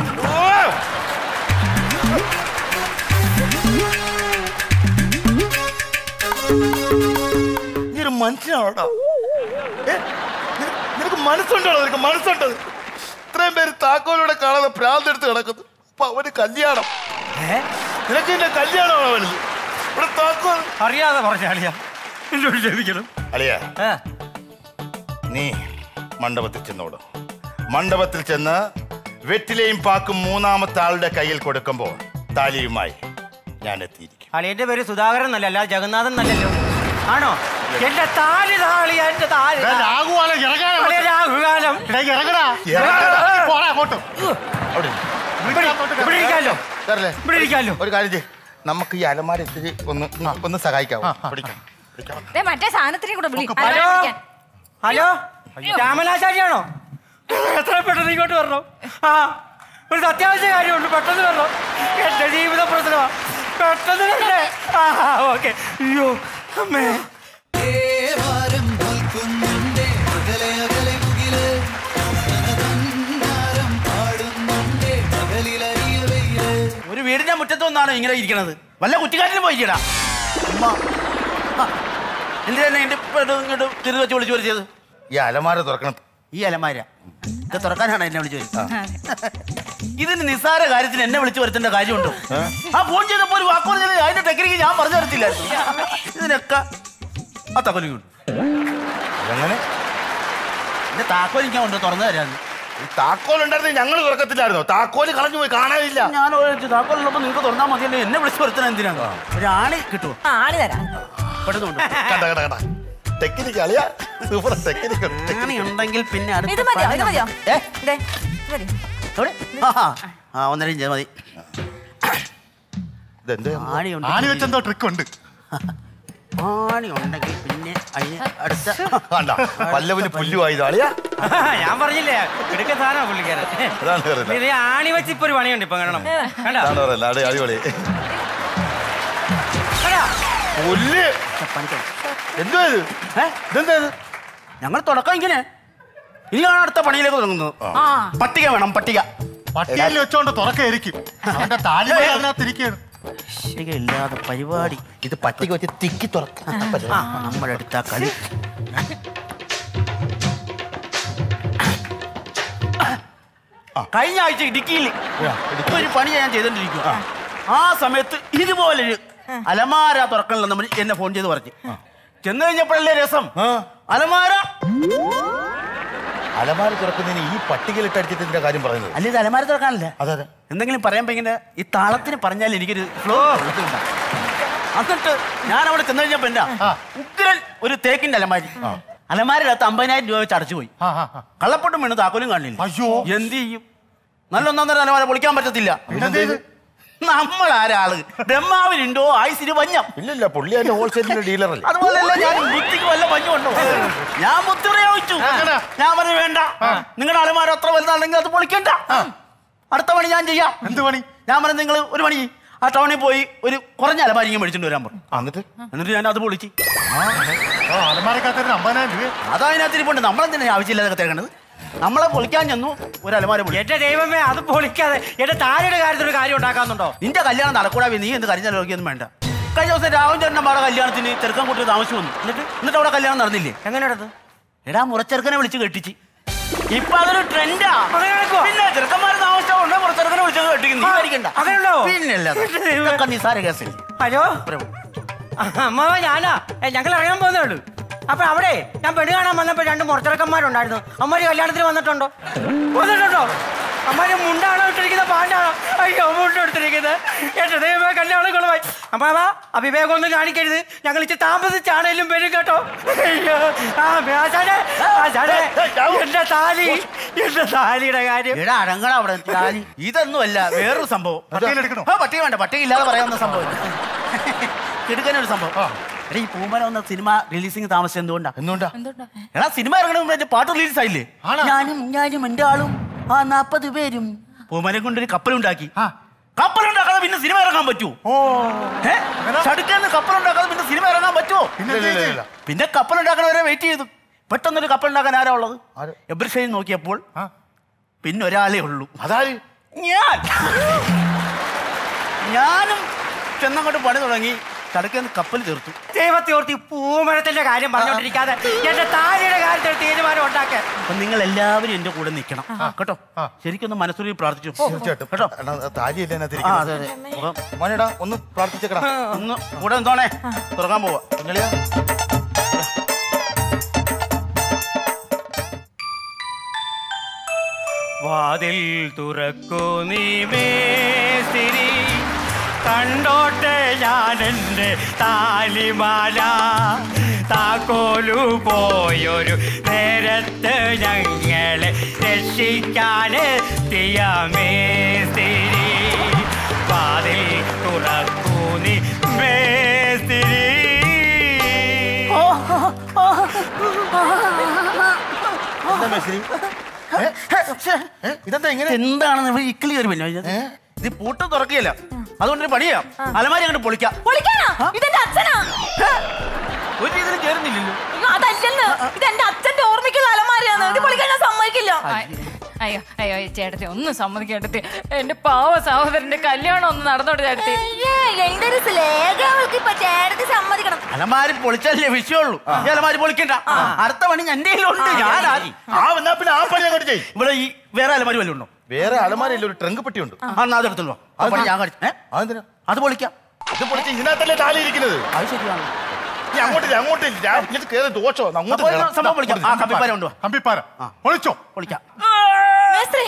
നീ ഒരു മനുഷ്യനാണോടാ ഏ? നിന- നിനക്ക് മനസ്സുണ്ടോ നിനക്ക് മനസ്സുണ്ടോ ഇത്രയും പേര് താക്കോലൂടെ കാണാതെ ഭ്രാന്തെടുത്ത് കിടക്കുന്നു അപ്പൊ അവന് കല്യാണം ഏ? നിനക്ക് എന്റെ കല്യാണമാണ് അവനത് ഇവിടെ താക്കോൽ അറിയാതെ പറഞ്ഞ അളിയ എന്നോട് ക്ഷമിക്കണം അളിയ ഏ, നീ മണ്ഡപത്തിൽ ചെന്നോട് മണ്ഡപത്തിൽ ചെന്ന് വെറ്റിലയും പാക്കും മൂന്നാമത്തെ ആളുടെ കയ്യിൽ കൊടുക്കുമ്പോൾ താലിയുമായി ഞാൻ എത്തിയിരിക്കും അളിയന്റെ പേര് സുധാകരൻ എന്നല്ല അല്ലാതെ ജഗന്നാഥൻ എന്നല്ലല്ലോ ആണോ എന്റെ താലി താളി എന്റെ താലി ദേ, രാഘുവാണ് ഇറങ്ങാനാ അളിയ രാഹുകാലം എടാ, ഇറങ്ങടാ ഇറങ്ങടാ. പോടാ അങ്ങോട്ട് അവിടെ ഇരി. ഇവിടെ ഇവിടെ ഇരിക്കാലോ കേറില്ലേ? ഇവിടെ ഇരിക്കാലോ ഒരു കാര്യം ചെയ്യ് നമുക്ക് ഈ അലമാര ഇത്തിരി ഒന്ന് ഒന്ന് സഹായിക്കാവോ പിടിക്കാം പിടിക്കാം ദേ, മറ്റേ സാധനത്തിനെ കൂടെ വിളി ഹലോ അലമാര പിടിക്കാൻ. ഹലോ രാമനാചാര്യാണോ എത്ര പെട്ടെന്ന് ഇങ്ങോട്ട് വരണം ആ ഒരു അത്യാവശ്യ കാര്യമുണ്ട് പെട്ടെന്ന് വരണം എന്റെ ജീവിത പ്രശ്നമാ പെട്ടെന്ന് വരണേ ആ ഓക്കെ അയ്യോ അമ്മേ ഒരു വീടിന്റെ മുറ്റത്ത് ഒന്നാണോ ഇങ്ങനെ ഇരിക്കണത് വല്ല കുറ്റിക്കാട്ടിലും പോയിക്കടാ എന്തിനാ എന്റെ ഇങ്ങോട്ട് തിരിച്ചു വെച്ച് വിളിച്ചു വരുത്തിയത് ഈ അലമാര തുറക്കണം ഈ അലമാര ഇത് തുറക്കാനാണ് എന്നെ വിളിച്ചു വരുന്നത് ഇതിന് നിസ്സാര കാര്യത്തിന് എന്നെ വിളിച്ചു വരുത്തേണ്ട കാര്യമുണ്ടോ ആ ഫോൺ ചെയ്തപ്പോ ഒരു വാക്കോട് ചെയ്ത് അതിന്റെ ടെക്നിക്ക് ഞാൻ പറഞ്ഞു തരത്തില്ലായിരുന്നു ഇതിനൊക്കെ ആ തക്കോലി കൊണ്ട് എങ്ങനെ എന്റെ താക്കോൽ ഞാൻ കൊണ്ട് തുറന്നു തരാന്ന് ഈ താക്കോൽ ഉണ്ടായിരുന്നു ഞങ്ങൾ തുറക്കത്തില്ലായിരുന്നോ താക്കോല് കളഞ്ഞു പോയി കാണാനില്ല ഞാൻ ഓടിച്ചു താക്കോലുള്ളപ്പോ നിങ്ങൾക്ക് തുറന്നാൽ മതിയല്ലോ എന്നെ വിളിച്ചു വരുത്തണ എന്തിനാണ് ഒരാണി കിട്ടുമോ ആ ആണി തരാം പെട്ടെന്ന് കൊണ്ട് കണ്ട കണ്ട കണ്ട ടെക്നിക്ക് അളിയാ സൂപ്പർ ടെക്നിക്ക് ആണി ഉണ്ടെങ്കിൽ പിന്നെ ഇത് അടുത്ത മതിയോ ഇത് പണി മതിയോ ഏ? ഇതേ ഇത് മതി എവിടെ? ആഹാ. ആ ഒന്നര ഇഞ്ച് മതി ഇതെന്ത് ആണി ഉണ്ട് ആണി വെച്ചെന്തോ ട്രിക്ക് ഉണ്ട് ആണി ഉണ്ടെങ്കിൽ പിന്നെ അതിന് അടുത്ത കണ്ട പല്ലവിന് പുല്ലുവായത് അളിയാ ഞാൻ പറഞ്ഞില്ലേ എടുക്ക സാധനം പുള്ളിക്കാരൻ അതാണ് പറയുന്നത് ഇത് ആണി വെച്ച് ഇപ്പൊ ഒരു പണിയുണ്ട് ഇപ്പൊ കാണണം കണ്ടോ അതാണ് പറയുന്നത് അടി അടിപൊളി കണ്ടോ? പുല്ല് പണിക്കാം എന്തുവാ ഇത് ഏ? ഇതെന്താ ഇത് ഞങ്ങൾ തുടക്കം ഇങ്ങനെ ഇനിയാണ് അടുത്ത പണിയിലേക്ക് തുടങ്ങുന്നത് ആ പട്ടിക വേണം പട്ടിക പട്ടികയിൽ വെച്ചോണ്ട് തുറക്കായിരിക്കും അവന്റെ താലിമാല അതിനകത്ത് ഇരിക്കുകയാണ് ഇല്ലാതെ പരിപാടി ഇത് പട്ടിക വെച്ച് തിക്കി തുറക്കാം ആ നമ്മുടെ അടുത്ത കളി കഴിഞ്ഞ ആഴ്ച ഇടുക്കിയിൽ ഒരു പണി ഞാൻ ചെയ്തോണ്ടിരിക്കുക ആ സമയത്ത് ഇതുപോലൊരു അലമാര തുറക്കണില്ല നമ്മൾ എന്നെ ഫോൺ ചെയ്ത് പറഞ്ഞു ചെന്ന് കഴിഞ്ഞപ്പോഴല്ലേ രസം അലമാര അലമാര തുറക്കുന്നതിന് ഈ പട്ടികയിലിട്ട് അടിച്ചതിന്റെ കാര്യം പറയുന്നത് അല്ല ഇത് അലമാര തുറക്കാനല്ല അതെ അതെ എന്തെങ്കിലും പറയുമ്പോ ഇങ്ങനെ ഈ താളത്തിന് പറഞ്ഞാൽ എനിക്കൊരു ഫ്ലോ എന്നിട്ട് ഞാൻ അവിടെ ചെന്ന് കഴിഞ്ഞപ്പോ എന്താ ഉഗ്രൻ ഒരു തേക്കിന്റെ അലമാരി അലമാരകത്ത് അമ്പതിനായിരം രൂപ വെച്ച് അടച്ചു പോയി ആ, ആ, ആ. കള്ളപ്പൊട്ടും വീണ് താക്കോലും കാണില്ല അയ്യോ. എന്ത് ചെയ്യും നല്ല ഒന്നാം അലമാര പൊളിക്കാൻ പറ്റത്തില്ല പിന്നെന്ത് ചെയ്ത്? നമ്മൾ ആരാള് ബ്രഹ്മാവിനുണ്ടോ ആയുസിന് വഞ്ഞം ഇല്ലില്ല പുള്ളി അതിന്റെ ഹോൾസെയിലിന്റെ ഡീലറല്ലേ അതുപോലെയല്ല ഞാൻ ബുദ്ധിക്ക് വല്ല വഞ്ഞുണ്ടോ ഞാൻ ബുദ്ധി പ്രയോഗിച്ചു അങ്ങനെ? ഞാൻ പറഞ്ഞു വേണ്ട നിങ്ങളുടെ അലമാര അത്ര വലുതാണെങ്കിൽ അത് പൊളിക്കണ്ട അടുത്ത പണി ഞാൻ ചെയ്യാം എന്ത് പണി ഞാൻ പറഞ്ഞു നിങ്ങൾ ഒരു പണി ചെയ്യ്. ആ ടൗണിൽ പോയി ഒരു കുറഞ്ഞ അലമാരി ഇങ്ങനെ മേടിച്ചിട്ട് വരാൻ പറഞ്ഞു ആ, എന്നിട്ട് എന്നിട്ട് ഞാൻ അത് പൊളിച്ച് ആ അലമാരക്കകത്ത് അമ്പതിനായിരം രൂപ അതതിനകത്ത് ഇരിപ്പുണ്ട് നമ്മളെന്തിനാ ആവശ്യമില്ലാതെ തിരക്കണത് നമ്മളെ പൊളിക്കാൻ ചെന്നു ഒരു അലമാര പൊളി എന്റെ ദൈവമേ അത് പൊളിക്കാതെ എന്റെ താരയുടെ കാര്യത്തിൽ ഒരു കാര്യം ഉണ്ടാക്കാന്നുണ്ടോ നിന്റെ കല്യാണം നടക്കൂടാ നീ എന്ത് കരിഞ്ഞ ലോകിയൊന്നും വേണ്ട കഴിഞ്ഞ ദിവസം രാഘവൻ ചേട്ടൻ്റെ മകളുടെ കല്യാണത്തിന് ചെറുക്കൻ കൂട്ടി താമസിച്ചു വന്നു എന്നിട്ട് എന്നിട്ട് അവിടെ കല്യാണം നടന്നില്ലേ എങ്ങനെയാണത് എടാ മുറച്ചെറുക്കനെ വിളിച്ച് കെട്ടിച്ച് ഇപ്പൊ അതൊരു ട്രെൻഡാ അങ്ങനെ നടക്കുവോ? പിന്നെ ചെറുക്കന്മാര് താമസിച്ചോണ്ട് മുറച്ചെറുക്കനെ വിളിച്ച് കെട്ടിക്കുന്നു നീ ആ, പേടിക്കണ്ട അങ്ങനെയുണ്ടോ? പിന്നെ അല്ലാതെ. എന്റെ ദൈവമേ. ഇതൊക്കെ നിസ്സാര കേസല്ലേ ഹലോ അമ്മാവ ഞാനാ ഏ, ഞങ്ങൾ ഇറങ്ങാൻ പോകുന്നേ ഉള്ളൂ അപ്പൊ അവിടെ ഞാൻ പെണ്ണ് കാണാൻ വന്നപ്പോ രണ്ട് മുറത്തിറക്കന്മാരുണ്ടായിരുന്നു അമ്മര് കല്യാണത്തിന് വന്നിട്ടുണ്ടോ വന്നിട്ടുണ്ടോ അമ്മര് മുണ്ടാണോ ഇട്ടിരിക്കുന്നത് പാണ്ടാണോ അയ്യോ മുണ്ട് എടുത്തിരിക്കുന്നത് എന്റെ ദൈവമേ കല്യാണം കൊള്ളുമായി അമ്മാവ അവിവേകമൊന്നും കാണിക്കരുത് ഞങ്ങൾ ഇച്ചിരി താമസിച്ചാണേലും വരും കേട്ടോ അയ്യോ ആ ആശാനെ ആശാനെ എന്റെ താലി എന്റെ താലിയുടെ കാര്യം എടാ അടങ്ങണ അവിടെ താലി. ഇതൊന്നുമല്ല വേറൊരു സംഭവം പട്ടികയിലെടുക്കണോ? ആ പട്ടിക വേണ്ട പട്ടിക ഇല്ലാതെ പറയാവുന്ന സംഭവം കിടക്കാനൊരു സംഭവം എടാ ഈ പൂമല വന്ന സിനിമ റിലീസിങ് താമസിച്ചത് എന്തുകൊണ്ടാ എന്തുകൊണ്ടാ എടാ സിനിമ ഇറങ്ങണ മുമ്പ് എന്റെ പാട്ട് റിലീസ് ആയില്ലേ ആണോ? ഞാനും ഞാനും എന്റെ ആളും ആ നാപ്പത് പേരും പൂമനെ കൊണ്ടൊരു കപ്പലുണ്ടാക്കി ആ. കപ്പലുണ്ടാക്കാതെ പിന്നെ സിനിമ ഇറങ്ങാൻ പറ്റുമോ ഓ ചടുക്കെന്ന് കപ്പലുണ്ടാക്കാതെ പിന്നെ സിനിമ ഇറങ്ങാൻ പറ്റുമോ പിന്നെ ഇല്ല, ഇല്ല, എന്ത് ഇല്ല. ചെയ്ത്? പിന്നെ കപ്പലുണ്ടാക്കണവരെ വെയിറ്റ് ചെയ്തു പെട്ടെന്നൊരു കപ്പലുണ്ടാക്കാൻ ആരാ ഉള്ളത് ആര്? എബ്രിഷൈൻ നോക്കിയപ്പോൾ ആ. പിന്നെ ഒരാളേ ഉള്ളൂ അതാര് ഞാൻ ഞാനും ചെന്നങ്ങോട്ട് പണി തുടങ്ങി ചടുക്കെന്ന് കപ്പൽ തീർത്തു ദൈവത്തെ ഓർത്തി പൂമരത്തിന്റെ കാര്യം പറഞ്ഞോണ്ടിരിക്കാതെ എന്റെ താലിയുടെ കാര്യത്തിൽ ഒരു തീരുമാനം ഉണ്ടാക്കാൻ അപ്പൊ നിങ്ങൾ എല്ലാവരും എന്റെ കൂടെ നിൽക്കണം കേട്ടോ ആ. ശരിക്കൊന്ന് മനസ്സൂരി പ്രാർത്ഥിച്ചു തീർച്ചയായിട്ടും കേട്ടോ എടാ, താലിയല്ലേ അതിനകത്ത് ആ ഇരിക്കുന്നത്? അതെ അതെ മുഖം മോനെടാ ഒന്ന് പ്രാർത്ഥിച്ചേക്കടാ ഒന്ന് കൂടെ എന്തോണേ തുറക്കാൻ പോവാ കുഞ്ഞളിയാ വാതിൽ തുറക്കൂ നീ മേസ്തിരി കണ്ടോട്ടെ ഞാൻ എൻ്റെ താലിമാല താക്കോലു പോയൊരു നേരത്ത് ഞങ്ങളെ രക്ഷിക്കാനെത്തിയ മേസ്തിരി വാതിൽ തുറക്കൂ നീ മേസ്തിരി എന്താ മേശ്ശേരി? ഏ? ഏ? ഇതെന്താ ഇങ്ങനെ എന്താണെന്ന് ഇക്കിളി ഒരു പിന്നെ ഇത് പൂട്ട് തുറക്കുകയല്ല അതുകൊണ്ടൊരു പണിയാ അലമാരി അങ്ങോട്ട് പൊളിക്കാം പൊളിക്കാനാ ഇതെന്റെ അച്ഛനാ ഒരു രീതിയിലും ചേരുന്നില്ലല്ലോ അയ്യോ, അതല്ലെന്ന് ഇത് എന്റെ അച്ഛന്റെ ഓർമ്മയ്ക്കുള്ള അലമാരയാണ് ഇത് പൊളിക്കാൻ ഞാൻ സമ്മതിക്കില്ല അയ്യോ അയ്യോ ചേട്ടത്തി ഒന്നും സമ്മതിക്കേണ്ടത്തി എന്റെ പാവ സഹോദരന്റെ കല്യാണം ഒന്ന് നടന്നോട്ടെ ചേട്ടത്തി എന്റെ ഒരു സ്ലേഖകൾക്ക് ഇപ്പൊ ചേട്ടത്തി സമ്മതിക്കണം അലമാരി പൊളിച്ചാലേ വിഷയമുള്ളൂ ഈ അലമാരി പൊളിക്കണ്ട അടുത്ത പണി എന്റെ കയ്യിലുണ്ട് ഞാൻ ആ എന്നാ പിന്നെ ആ പണി അങ്ങോട്ട് ചെയ്യ് ഇവിടെ ഈ വേറെ അലമാരി വല്ലതും ഉണ്ടോ വേറെ അലമാരയില്ല ഒരു ട്രങ്ക് പെട്ടിയുണ്ട് ആ എന്നാ അതെടുത്തല്ലോ ആ പണി ഞാൻ കഴിച്ചു ഏ അതെന്തിനാ അത് പൊളിക്കാം ഇത് പൊളിച്ച് ഇതിനകത്തല്ലേ താലി ഇരിക്കുന്നത് അത് ശരിയാണ് നീ അങ്ങോട്ട് ഇല്ല, അങ്ങോട്ട് ഇല്ല. ഞാൻ ഇത് കേറി ദോഷോ അങ്ങോട്ട് അപ്പൊ ഒരു കേറാം. സംഭവം പൊളിക്കാം ആ കപ്പിപ്പാര കൊണ്ടുവാ കമ്പിപ്പാര പൊളിച്ചോ പൊളിക്കാം മേസ്ത്രി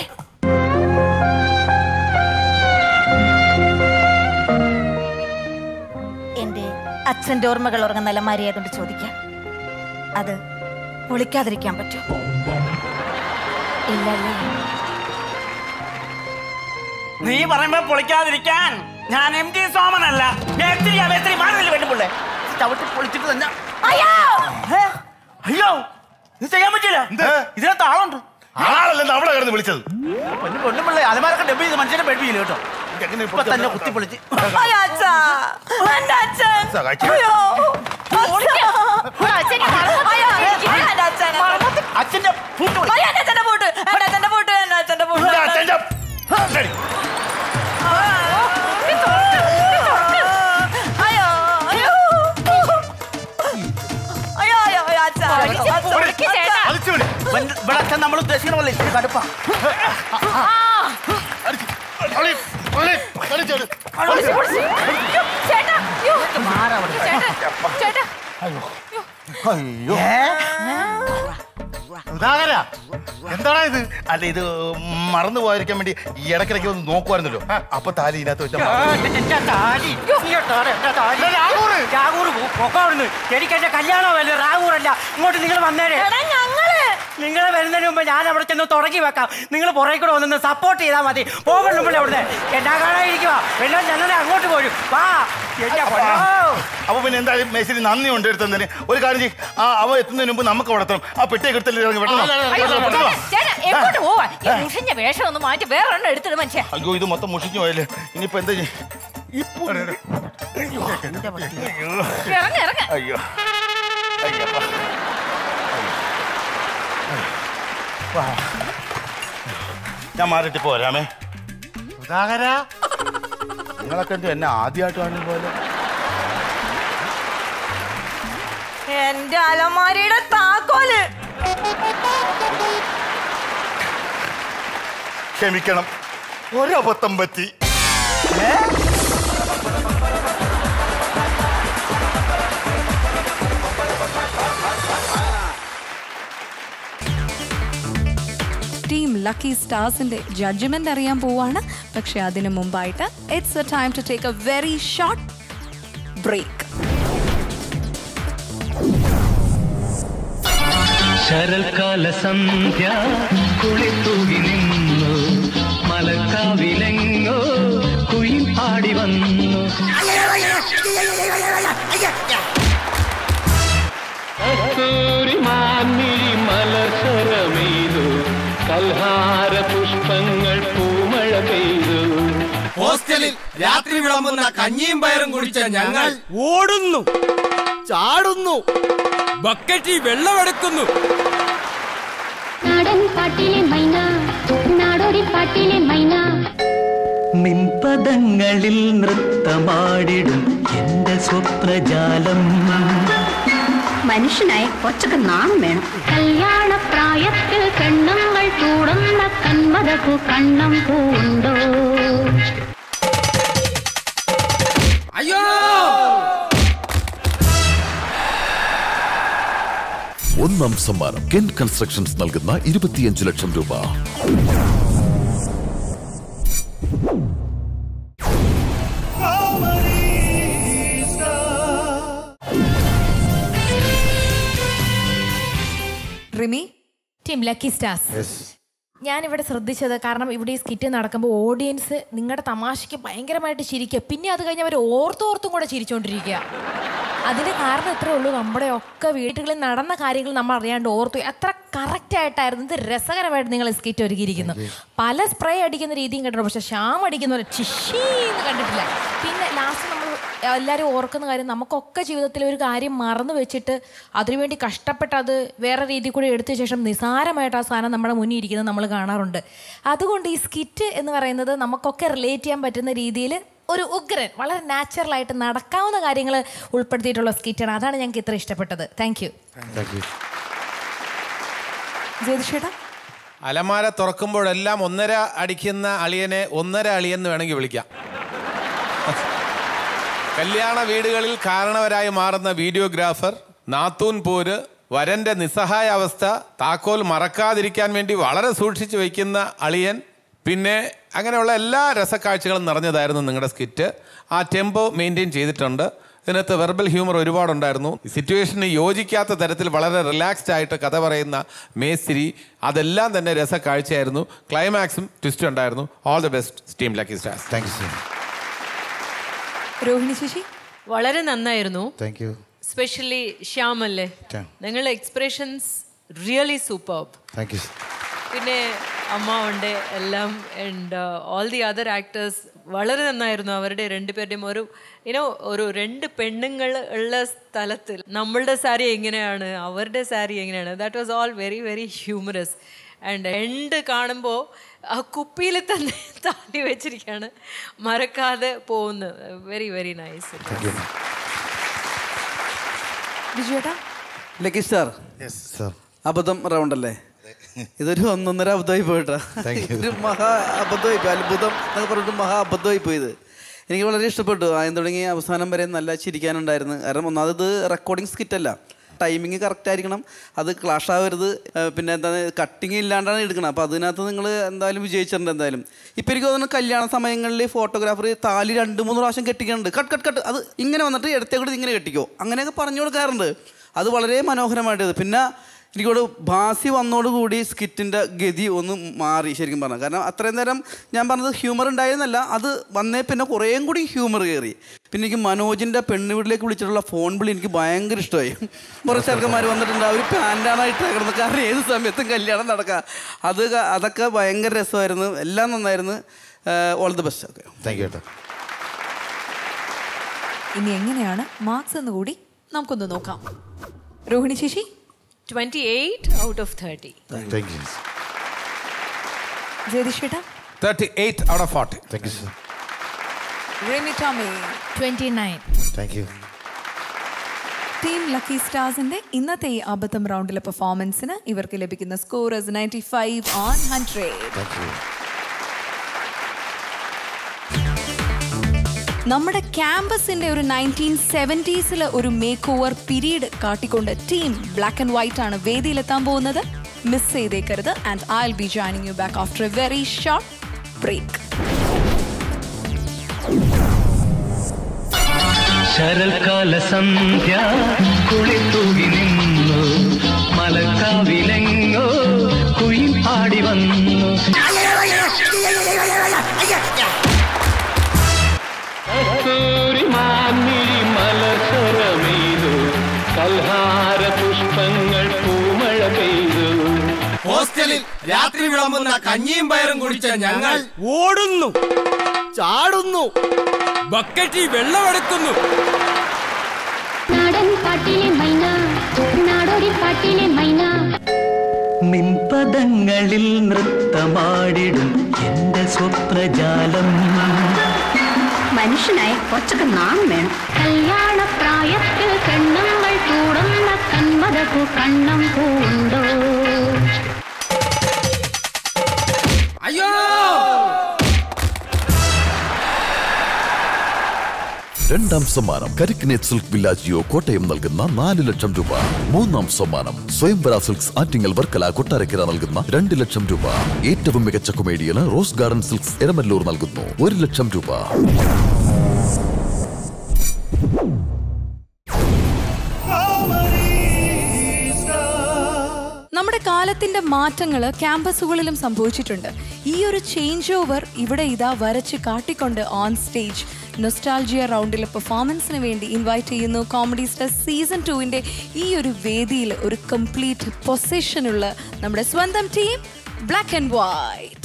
എന്റെ അച്ഛന്റെ ഓർമ്മകൾ ഉറങ്ങുന്ന അലമാരി ആയതുകൊണ്ട് ചോദിക്കാം അത് പൊളിക്കാതിരിക്കാൻ പറ്റുമോ ഇല്ലല്ലേ നീ പറയുമ്പോ പൊളിക്കാതിരിക്കാൻ ഞാൻ എം ടി സോമനല്ല മേസ്ത്രി മേസ്ത്രി മാറില്ല വേണ്ടുപിള്ളേ ചവിട്ടി പൊളിച്ചിട്ട് തന്നെ അയ്യോ ഏ? അയ്യോ ഇത് ചെയ്യാൻ പറ്റില്ല ഇതിനകത്ത് ആളുണ്ട് ആളല്ലെന്ന് അവിടെ കിടന്ന് വിളിച്ചത് പൊന്നു പൊന്നുപിള്ളേ അലമാരൊക്കെ ഡബ് ചെയ്ത് മനുഷ്യനെ പേടിപ്പിക്കില്ല കേട്ടോ എങ്ങനെ ഇപ്പൊ തന്നെ കുത്തി പൊളിച്ച് അയ്യോ, അച്ഛാ എന്റെ അച്ഛൻ സഹായിച്ചു. അയ്യോ അച്ഛാ. അയ്യോ, എനിക്ക് എന്റെ അച്ഛനെ. അച്ഛന്റെ പൂട്ട് പൊളി. അയ്യോ, എന്റെ അച്ഛന്റെ പൂട്ട് എന്റെ അച്ഛന്റെ പൂട്ട് എന്റെ അച്ഛന്റെ പൂട്ട് നിന്റെ അച്ഛന്റെ- ശരി. ആ, ഈ തൊട്ട്, ഈ പക്ഷെ നമ്മൾ ഉദ്ദേശിക്കുന്ന പോലെ ഇച്ചിരി കടുപ്പാ പൊളിച്ച്, പൊളിച്ച്. അയ്യോ, ചേട്ടാ അയ്യോ. ചേട്ടാ ചേട്ടാ അയ്യോ സുധാകര എന്താടാ ഇത് അല്ല ഇത് മറന്നു പോയിരിക്കാൻ വേണ്ടി ഈ ഇടയ്ക്കിടയ്ക്ക് ഒന്ന് നോക്കുമായിരുന്നല്ലോ അപ്പൊ താലി ഇതിനകത്ത് വെച്ച എന്റെ താലി ഇങ്ങോട്ടാണ് എന്റെ താലി രാഹൂർ പൊക്കോടുന്നു എനിക്ക് എന്റെ കല്യാണമല്ലേ റാവൂറല്ല ഇങ്ങോട്ട് നിങ്ങൾ വന്നേരെ എടാ ഞങ്ങള് നിങ്ങൾ വരുന്നതിന് മുമ്പ് ഞാൻ അവിടെ ചെന്ന് തുടങ്ങി വെക്കാം നിങ്ങൾ പുറകെ കൂടെ വന്നൊന്ന് സപ്പോർട്ട് ചെയ്താൽ മതി പോകണ്ടുമ്പോൾ അവിടുന്ന് എന്നാ കാണാതിരിക്കുക എല്ലാം ഞങ്ങളെ അങ്ങോട്ട് പോരും വാ എന്റെ പൊന്നോ. അപ്പൊ പിന്നെ എന്തായാലും മേശരി നന്ദി ഉണ്ട് എടുത്തതിന് ഒരു കാര്യം ചെയ്യ് ആ അവ എത്തുന്നതിന് മുമ്പ് നമുക്ക് അവിടെ എത്തണം ആ പെട്ടിയൊക്കെ എടുത്തിട്ട് ഇറങ്ങി അയ്യോ, വെട്ടണം ചേട്ടാ, ചേട്ടാൻ എങ്ങോട്ട് പോവാ ഈ മുഷിഞ്ഞ വേഷം ഒന്ന് മാറ്റി വേറെ ഒരെണ്ണം എടുത്തിട്ട് മനുഷ്യ അയ്യോ ഇത് മൊത്തം മുഷിഞ്ഞു പോയല്ലേ ഇനിയിപ്പോ എന്താ ചെയ്യ- ഇപ്പൊ ഇറങ്ങ ഇറങ്ങ അയ്യോ അയ്യപ്പ. വാ. ഞാൻ മാറിയിട്ട് പോരാമേ സുധാകര നിങ്ങളൊക്കെ എന്ത് എന്നെ ആദ്യമായിട്ട് കാണുന്ന പോലെ എന്റെ അലമാരിയുടെ താക്കോല് ക്ഷമിക്കണം ഒരബദ്ധം പറ്റി ടീം ലക്കി സ്റ്റാർസിന്റെ ജഡ്ജ്മെന്റ് അറിയാൻ പോവാണ് പക്ഷെ അതിനു മുമ്പായിട്ട് it's a time to take a very short break ശരൽക്കാല സന്ധ്യ കുളിത്തൂകി നിന്നു മലക്കാവിലെങ്ങോ കുയിൽ പാടി വന്നു കസ്തൂരി മാൻമിഴി മലസരമെയ്തു കൽഹാര പുഷ്പങ്ങൾ പൂമഴ പെയ്തു ഹോസ്റ്റലിൽ രാത്രി വിളമ്പുന്ന കഞ്ഞിയും പയറും കുടിച്ച ഞങ്ങൾ ഓടുന്നു ചാടുന്നു ബക്കറ്റിൽ വെള്ളമെടുക്കുന്നു നാടൻ പാട്ടിലെ മൈന നാടോടി പാട്ടിലെ മൈന നിൻപദങ്ങളിൽ നൃത്തമാടിടും എന്റെ സ്വപ്നജാലം മനുഷ്യനായ കുറച്ചൊക്കെ നാണം വേണം കല്യാണ പ്രായത്തിൽ പെണ്ണുങ്ങൾ ചൂടുന്ന കന്മതപു കണ്ണം പൂണ്ടോ അയ്യോ ഒന്നാം സമ്മാനം കെൻ കൺസ്ട്രക്ഷൻസ് നൽകുന്ന ഇരുപത്തിയഞ്ച് ലക്ഷം രൂപ റിമി ടീം ലക്കി സ്റ്റാർസ് ഞാനിവിടെ ശ്രദ്ധിച്ചത് കാരണം ഇവിടെ ഈ സ്കിറ്റ് നടക്കുമ്പോൾ ഓഡിയൻസ് നിങ്ങളുടെ തമാശയ്ക്ക് ഭയങ്കരമായിട്ട് ചിരിക്കുക പിന്നെ അത് കഴിഞ്ഞ് അവർ ഓർത്തോർത്തും കൂടെ ചിരിച്ചുകൊണ്ടിരിക്കുക അതിന് കാരണം ഇത്രേ ഉള്ളൂ നമ്മുടെ ഒക്കെ വീടുകളിൽ നടന്ന കാര്യങ്ങൾ നമ്മൾ അറിയാണ്ട് ഓർത്തു എത്ര കറക്റ്റ് ആയിട്ടായിരുന്നു ഇത് രസകരമായിട്ട് നിങ്ങൾ സ്കിറ്റ് ഒരുക്കിയിരിക്കുന്നു പല സ്പ്രേ അടിക്കുന്ന രീതിയും കണ്ടിട്ടുണ്ട് പക്ഷെ ഷാം അടിക്കുന്ന പോലെ ചിഷീന്ന് കണ്ടിട്ടില്ല പിന്നെ ലാസ്റ്റ് നമ്മൾ എല്ലാവരും ഓർക്കുന്ന കാര്യം നമുക്കൊക്കെ ജീവിതത്തിൽ ഒരു കാര്യം മറന്നു വെച്ചിട്ട് അതിനുവേണ്ടി കഷ്ടപ്പെട്ട് അത് വേറെ രീതിയിൽ കൂടി എടുത്ത ശേഷം നിസാരമായിട്ട് ആ സാധനം നമ്മുടെ മുന്നിൽ ഇരിക്കുന്നത് നമ്മൾ കാണാറുണ്ട് അതുകൊണ്ട് ഈ സ്കിറ്റ് എന്ന് പറയുന്നത് നമുക്കൊക്കെ റിലേറ്റ് ചെയ്യാൻ പറ്റുന്ന രീതിയിൽ ഒരു ഉഗ്രൻ വളരെ നാച്ചുറൽ ആയിട്ട് നടക്കാവുന്ന കാര്യങ്ങൾ ഉൾപ്പെടുത്തിയിട്ടുള്ള സ്കിറ്റാണ് അതാണ് ഞങ്ങൾക്ക് ഇത്ര ഇഷ്ടപ്പെട്ടത് താങ്ക് യു ജ്യോതിഷേട്ടാ അലമാര തുറക്കുമ്പോഴെല്ലാം ഒന്നര അടിക്കുന്ന അളിയനെ ഒന്നര അളിയൻ എന്ന് വേണമെങ്കിൽ വിളിക്കാം കല്യാണ വീടുകളിൽ കാരണവരായി മാറുന്ന വീഡിയോഗ്രാഫർ നാത്തൂൻ പോര് വരന്റെ നിസ്സഹായ അവസ്ഥ താക്കോൽ മറക്കാതിരിക്കാൻ വേണ്ടി വളരെ സൂക്ഷിച്ചു വയ്ക്കുന്ന അളിയൻ പിന്നെ അങ്ങനെയുള്ള എല്ലാ രസക്കാഴ്ചകളും നിറഞ്ഞതായിരുന്നു നിങ്ങളുടെ സ്കിറ്റ് ആ ടെമ്പോ മെയിൻറ്റെയിൻ ചെയ്തിട്ടുണ്ട് ഇതിനകത്ത് വെർബൽ ഹ്യൂമർ ഒരുപാടുണ്ടായിരുന്നു സിറ്റുവേഷന് യോജിക്കാത്ത തരത്തിൽ വളരെ റിലാക്സ്ഡ് ആയിട്ട് കഥ പറയുന്ന മേസ്തിരി അതെല്ലാം തന്നെ രസക്കാഴ്ചയായിരുന്നു ക്ലൈമാക്സും ട്വിസ്റ്റ് ഉണ്ടായിരുന്നു all the best team lucky stars thank you Rohini Sasi വളരെ നന്നായിരുന്നു താങ്ക് യു സ്പെഷ്യലി ശ്യാമല്ലേ Yeah. നിങ്ങളുടെ expressions really super thank you പിന്നെ അമ്മ ഉണ്ട് എല്ലാം and all the other actors വളരെ നന്നായിരുന്നു അവരുടെ രണ്ടുപേരുടെയും ഒരു ഇനോ ഒരു രണ്ട് പെണ്ണുങ്ങൾ ഉള്ള സ്ഥലത്തിൽ നമ്മളുടെ സാരി എങ്ങനെയാണ് അവരുടെ സാരി എങ്ങനെയാണ് that was all very very humorous and end കാണുമ്പോൾ ആ കുപ്പിയിൽ തന്നെ താലി വെച്ചിരിക്കുകയാണ് മറക്കാതെ പോകുന്നത് വെരി വെരി നൈസ് ബിജുവേട്ടാ ലക്കി സ്റ്റാർ സർ അബദ്ധം റൗണ്ട് അല്ലേ ഇതൊരു ഒന്നൊന്നര അബദ്ധമായി പോയിട്ടാ ഒരു മഹാ അബദ്ധമായി പോയി അത്ഭുതം എന്നൊക്കെ പറഞ്ഞിട്ട് മഹാ അബദ്ധമായി പോയത് എനിക്ക് വളരെ ഇഷ്ടപ്പെട്ടു ആദ്യം തുടങ്ങി അവസാനം വരെ നല്ല ചിരിക്കാനുണ്ടായിരുന്നു കാരണം ഒന്നാമത് ഇത് റെക്കോർഡിംഗ് സ്കിറ്റ് അല്ല ടൈമിങ് കറക്റ്റ് ആയിരിക്കണം അത് ക്ലാഷ് ആവരുത് ഏഹ് പിന്നെ എന്താ കട്ടിങ് ഇല്ലാണ്ടാണ് എടുക്കണം അപ്പോൾ അതിനകത്ത് നിങ്ങൾ എന്തായാലും വിജയിച്ചിട്ടുണ്ട് എന്തായാലും ഇപ്പം എനിക്ക് തോന്നുന്നു കല്യാണ സമയങ്ങളിൽ ഫോട്ടോഗ്രാഫർ താലി രണ്ട് മൂന്ന് പ്രാവശ്യം കെട്ടിക്കുന്നുണ്ട് കട്ട് കട്ട് കട്ട് അത് ഇങ്ങനെ വന്നിട്ട് ഇടത്തെ കൂടി ഇങ്ങനെ കെട്ടിക്കോ അങ്ങനെയൊക്കെ പറഞ്ഞു കൊടുക്കാറുണ്ട് അത് വളരെ മനോഹരമായിട്ടത് പിന്നെ എനിക്കോട് ഭാസി വന്നോടുകൂടി സ്കിറ്റിൻ്റെ ഗതി ഒന്ന് മാറി ശരിക്കും പറഞ്ഞാൽ കാരണം അത്രയും നേരം ഞാൻ പറഞ്ഞത് ഹ്യൂമർ ഉണ്ടായിരുന്നല്ല അത് വന്നേ പിന്നെ കുറേയും കൂടി ഹ്യൂമർ കയറി പിന്നെ എനിക്ക് മനോജിൻ്റെ പെണ്ണുവീട്ടിലേക്ക് വിളിച്ചിട്ടുള്ള ഫോൺ വിളി എനിക്ക് ഭയങ്കര ഇഷ്ടമായി കുറച്ച് ചെറുക്കന്മാർ വന്നിട്ടുണ്ട് അവർ പാൻറ്റാണ് ഇട്ടേക്കുന്നത് കാരണം ഏത് സമയത്തും കല്യാണം നടക്കാം അത് ക- അതൊക്കെ ഭയങ്കര രസമായിരുന്നു എല്ലാം നന്നായിരുന്നു all the best okay thank you ഏട്ടാ ഇനി എങ്ങനെയാണ് മാർക്സ് എന്ന് കൂടി നമുക്കൊന്ന് നോക്കാം രോഹിണി ചേച്ചി twenty eight out of thirty thank you Jyothish ചേട്ടാ thirty eight out of forty thank you sir Rimi Tomy twenty nine thank you team lucky സ്റ്റാർസിന്റെ ഇന്നത്തെ ഈ അബദ്ധം റൗണ്ടിലെ പെർഫോമൻസിന് ഇവർക്ക് ലഭിക്കുന്ന score ninety five on hundred thank you നമ്മുടെ ക്യാമ്പസിന്റെ ഒരു നയൻറ്റീൻ സെവൻറ്റീസിലെ ഒരു മേക്ക് ഓവർ പീരീഡ് കാട്ടിക്കൊണ്ട് ടീം ബ്ലാക്ക് ആൻഡ് വൈറ്റ് ആണ് വേദിയിലെത്താൻ പോകുന്നത് മിസ് ചെയ്തേക്കരുത് and I will be joining you back after a very short break ശരൽക്കാല സന്ധ്യ കുളിത്തൂകി നിന്നു മലക്കാവിലെങ്ങോ കുയിൽ പാടി വന്നു കസ്തൂരി മാന്നിരി മലസരമെയ്തു കൽഹാര പുഷ്പങ്ങൾ പൂമഴ പെയ്തു ഹോസ്റ്റലിൽ രാത്രി വിളമ്പുന്ന കഞ്ഞിയും പയറും കുടിച്ച ഞങ്ങൾ ഓടുന്നു ചാടുന്നു ബക്കറ്റിൽ വെള്ളമെടുക്കുന്നു നാടൻ പാട്ടിലെ മൈന നാടോടി പാട്ടിലെ മൈന നിൻപദങ്ങളിൽ നൃത്തമാടിടും എന്റെ സ്വപ്നജാലം മനുഷ്യനായ കൊച്ചൊക്കെ നാം വേണം കല്യാണ പ്രായത്തിൽ കണ്ണുങ്ങൾ ചൂടുന്ന കന്മതകു കണ്ണം പൂണ്ടോ അയ്യോ രണ്ടാം സമ്മാനം കരിക്കിനേറ്റ് സിൽക്ക് വില്ലാജിയോ കോട്ടയം നൽകുന്ന നാല് ലക്ഷം രൂപ മൂന്നാം സമ്മാനം സ്വയംവര സിൽക്സ് ആറ്റിങ്ങൽ വർക്കല കൊട്ടാരക്കര നൽകുന്ന രണ്ട് ലക്ഷം രൂപ ഏറ്റവും മികച്ച കൊമേഡിയന് റോസ് ഗാർഡൻ സിൽക്സ് എരമല്ലൂർ നൽകുന്നു ഒരു ലക്ഷം രൂപ നമ്മുടെ കാലത്തിന്റെ മാറ്റങ്ങൾ ക്യാമ്പസുകളിലും സംഭവിച്ചിട്ടുണ്ട് ഈ ഒരു ചേഞ്ച് ഓവർ ഇവിടെ ഇതാ വരച്ച് കാട്ടിക്കൊണ്ട് ഓൺ സ്റ്റേജ് നൊസ്റ്റാൾജിയ റൗണ്ടിലെ പെർഫോമൻസിന് വേണ്ടി ഇൻവൈറ്റ് ചെയ്യുന്നു കോമഡി സ്റ്റാർ സീസൺ ടുവിന്റെ ഈ ഒരു വേദിയിൽ ഒരു കംപ്ലീറ്റ് പൊസിഷനുള്ള നമ്മുടെ സ്വന്തം ടീം ബ്ലാക്ക് ആൻഡ് വൈറ്റ്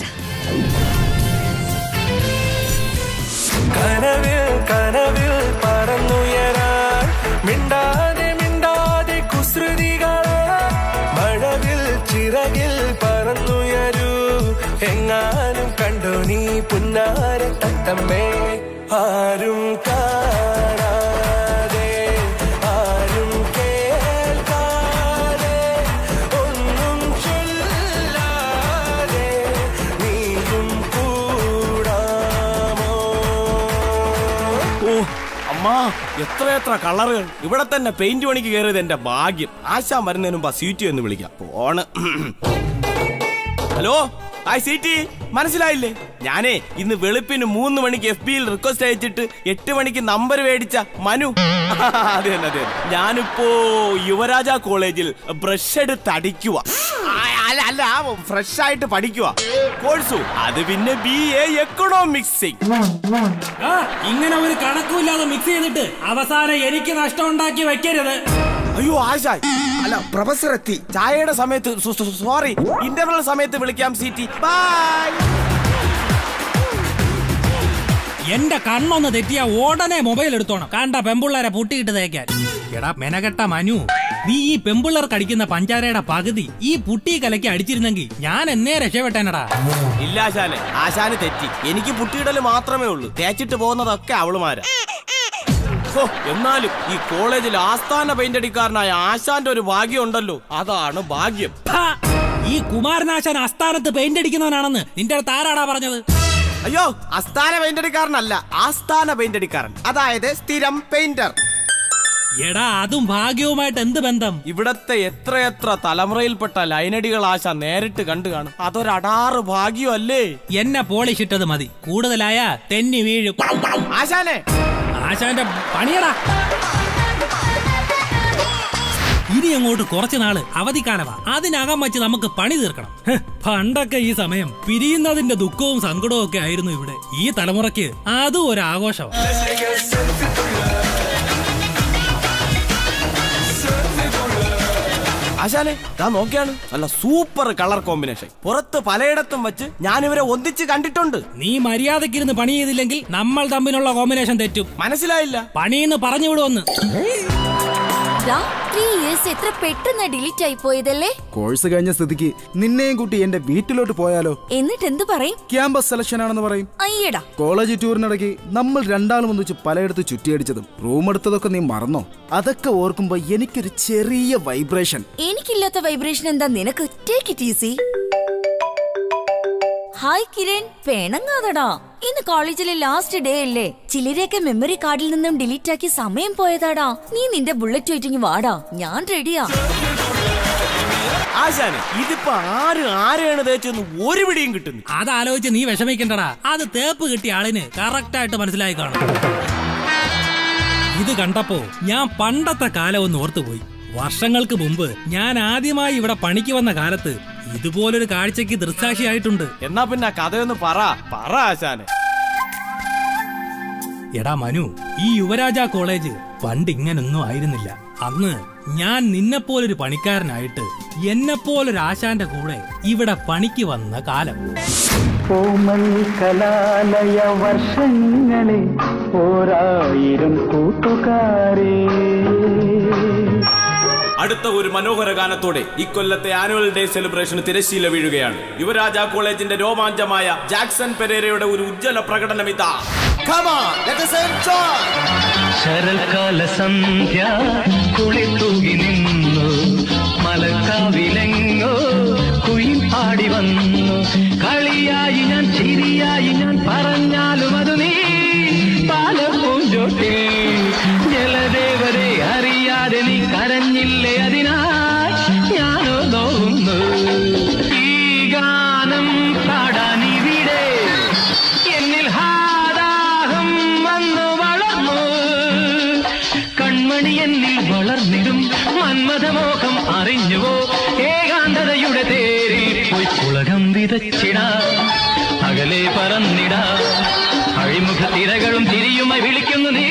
കനവിൽ കനവിൽ പറന്നുയരാൻ മിണ്ടാതെ മിണ്ടാതെ കുസൃതികളെ മഴവിൽ ചിറകിൽ പറന്നുയരൂ എങ്ങാനും കണ്ടു നീ പുന്നാര തത്തമ്മേ ആരും കാണാതെ ആരും കേൾക്കാതെ ഒന്നും ചൊല്ലാതെ നീയും കൂടാമോ ഓ അമ്മാ എത്ര എത്ര കളറുകൾ ഇവിടെ തന്നെ പെയിന്റ് പണിക്ക് കയറിയത് എന്റെ ഭാഗ്യം ആശാൻ വരുന്നതിന് മുമ്പ് ആ സീറ്റ് എന്ന് വിളിക്കാം പോണ് ഹലോ ഹായ് സീറ്റി മനസ്സിലായില്ലേ ഞാനേ ഇന്ന് വെളുപ്പിന് മൂന്ന് മണിക്ക് എഫ് ബിയിൽ റിക്വസ്റ്റ് അയച്ചിട്ട് എട്ട് മണിക്ക് നമ്പർ മേടിച്ച മനു അതെ തന്നെ അതെ ഞാനിപ്പോ യുവരാജ കോളേജിൽ ബ്രഷ് എടുത്ത് അടിക്കുക അല്ല അല്ല ഫ്രഷ് ആയിട്ട് പഠിക്കുക കോഴ്സു അത് പിന്നെ ബി എ എക്കണോമിക്സിങ് ഇങ്ങനെ ഒരു കണക്കുമില്ലാതെ മിക്സ് ചെയ്തിട്ട് അവസാനം എനിക്ക് നഷ്ടം ഉണ്ടാക്കി വെക്കരുത് അയ്യോ ആശായ് അല്ല പ്രൊഫസർ എത്തി ചായയുടെ സമയത്ത് സോറി ഇന്റർവൽ സമയത്ത് വിളിക്കാം സീറ്റി ബൈ എന്റെ കണ്ണൊന്ന് തെറ്റിയ ഉടനെ മൊബൈൽ എടുത്തോണം കണ്ട പെമ്പിള്ളേരെ പുട്ടിയിട്ട് തേക്കാൻ എടാ മെനകെട്ട മനു നീ ഈ പെമ്പിള്ളേർക്ക് അടിക്കുന്ന പഞ്ചാരയുടെ പകുതി ഈ പുട്ടി കലക്കി അടിച്ചിരുന്നെങ്കിൽ ഞാൻ എന്നേ രക്ഷപ്പെട്ടേനടാ ഇല്ല ആശാനെ ആശാന് തെറ്റി എനിക്ക് പുട്ടിയിടല് മാത്രമേ ഉള്ളൂ തേച്ചിട്ട് പോകുന്നതൊക്കെ അവളുമാരാ ഹോ, എന്നാലും ഈ കോളേജിൽ ആസ്ഥാന പെയിന്റ് അടിക്കാരനായ ആശാന്റെ ഒരു ഭാഗ്യം ഉണ്ടല്ലോ അതാണ് ഭാഗ്യം ഈ കുമാരനാശാൻ ആസ്ഥാനത്ത് പെയിന്റ് അടിക്കുന്നവനാണെന്ന് നിന്റെ അടുത്ത് ആരാടാ പറഞ്ഞത് അയ്യോ അസ്ഥാന പെയിന്റടിക്കാരനല്ല ആസ്ഥാന പെയിന്റടിക്കാരൻ അതായത് സ്ഥിരം പെയിന്റർ എടാ അതും ഭാഗ്യവുമായിട്ട് എന്ത് ബന്ധം ഇവിടത്തെ എത്രയെത്ര തലമുറയിൽപ്പെട്ട ലൈനടികൾ ആശ നേരിട്ട് കണ്ടു കാണും അതൊരടാറ് ഭാഗ്യമല്ലേ എന്നെ പോളിഷ് ഇട്ടത് മതി കൂടുതലായ തെന്നി വീഴും ആശാനെ ആശാന്റെ പണിയടാ ഇനി അങ്ങോട്ട് കുറച്ചു നാള് അവധിക്കാലമാ അതിനകം വെച്ച് നമുക്ക് പണി തീർക്കണം ഹ്, പണ്ടൊക്കെ ഈ സമയം പിരിയുന്നതിന്റെ ദുഃഖവും സങ്കടവും ഒക്കെ ആയിരുന്നു ഇവിടെ ഈ തലമുറയ്ക്ക് അതും ഒരു ആഘോഷമാണ് ആശാനെ ഞാൻ നോക്കിയാണ് നല്ല സൂപ്പർ കളർ കോമ്പിനേഷൻ പുറത്ത് പലയിടത്തും വെച്ച് ഞാൻ ഇവരെ ഒന്നിച്ച് കണ്ടിട്ടുണ്ട് നീ മര്യാദക്കിരുന്ന് പണി ചെയ്തില്ലെങ്കിൽ നമ്മൾ തമ്മിലുള്ള കോമ്പിനേഷൻ തെറ്റും മനസ്സിലായില്ല പണിയെന്ന് പറഞ്ഞു വിടുവന്ന് ത്രീ ഇയേഴ്സ് എത്ര പെട്ടെന്ന് ഡിലീറ്റ് ആയി പോയതല്ലേ കോഴ്സ് കഴിഞ്ഞ സ്ഥിതിക്ക് നിന്നെയും കൂട്ടി എന്റെ വീട്ടിലോട്ട് പോയാലോ എന്നിട്ട് എന്ത് പറയും ക്യാമ്പസ് സെലക്ഷൻ ആണെന്ന് പറയും അയ്യടാ കോളേജ് ടൂറിനിടയ്ക്ക് നമ്മൾ രണ്ടാളും ഒന്നിച്ച് പലയിടത്ത് ചുറ്റിയടിച്ചതും റൂം എടുത്തതൊക്കെ നീ മറന്നോ അതൊക്കെ ഓർക്കുമ്പോ എനിക്കൊരു ചെറിയ വൈബ്രേഷൻ എനിക്കില്ലാത്ത വൈബ്രേഷൻ എന്താ നിനക്ക് take it easy hi Kiran പേണങ്ങാതടാ ഇന്ന് കോളേജിലെ ലാസ്റ്റ് ഡേ അല്ലേ ചിലരെയൊക്കെ മെമ്മറി കാർഡിൽ നിന്നും ഡിലീറ്റ് ആക്കി സമയം പോയതാടാ നീ നിന്റെ ബുള്ളറ്റ് വെയിറ്റിംഗ് വാടാ ഞാൻ റെഡിയാ ആശാനെ ഇതിപ്പോ ആര് ആരെയാണ് തേച്ചെന്ന് ഒരു പിടിയും കിട്ടുന്നു അതാലോചിച്ച് നീ വിഷമിക്കണ്ടടാ അത് തേപ്പ് കിട്ടിയ ആളിന് കറക്റ്റ് ആയിട്ട് മനസ്സിലായി കാണും ഇത് കണ്ടപ്പോ ഞാൻ പണ്ടത്തെ കാലം ഒന്ന് ഓർത്തുപോയി വർഷങ്ങൾക്ക് മുമ്പ് ഞാൻ ആദ്യമായി ഇവിടെ പണിക്ക് വന്ന കാലത്ത് ഇതുപോലൊരു കാഴ്ചക്ക് ദൃക്സാക്ഷിയായിട്ടുണ്ട് എന്നാ പിന്നെ കഥയൊന്ന് പറ പറ ആശാനെ എടാ മനു ഈ യുവരാജ കോളേജ് പണ്ട് ഇങ്ങനൊന്നും ആയിരുന്നില്ല അന്ന് ഞാൻ നിന്നെപ്പോലൊരു പണിക്കാരനായിട്ട് എന്നെപ്പോലൊരു ആശാന്റെ കൂടെ ഇവിടെ പണിക്ക് വന്ന കാലം കോമൽ കലാലയ വർഷങ്ങളെ ഓരായിരം കൂട്ടുകാരേ അടുത്ത ഒരു മനോഹര ഗാനത്തോടെ ഇക്കൊല്ലത്തെ ആനുവൽ ഡേ സെലിബ്രേഷൻ തിരശ്ശീല വീഴുകയാണ് യുവരാജ കോളേജിന്റെ രോമാഞ്ചമായ ജാക്സൺ പെരേരയുടെ ഒരു ഉജ്ജ്വല പ്രകടനം ഇതാ ശരൽക്കാല സന്ധ്യ കുളിത്തൂകി നിന്നു മലക്കാവിലെങ്ങോ കുയിൽ പാടി വന്നു കളിയായി ഞാൻ ചിരിയായി ഞാൻ പറഞ്ഞാലും അത് നീ പാലപ്പൂഞ്ചോട്ടിൽ ജലദേവരെ അറിയാതെ നീ കരഞ്ഞില്ലേ അതിനാൽ ഞാനോ നോക്കുന്നു ഈ ഗാനം പാടാൻ ഇവിടെ എന്നിൽ ഹാദാഹം വന്നു വളർന്നു കൺമണി എന്നിൽ വളർന്നിടും മന്മഥമോഹം അറിഞ്ഞുവോ ഏകാന്തതയുടെ തേരിൽ പോയി പുളകം വിതച്ചിടാ അകലെ പറന്നിടാ അഴിമുഖ തിരകളും തിരിയുമായി വിളിക്കുന്നു നീ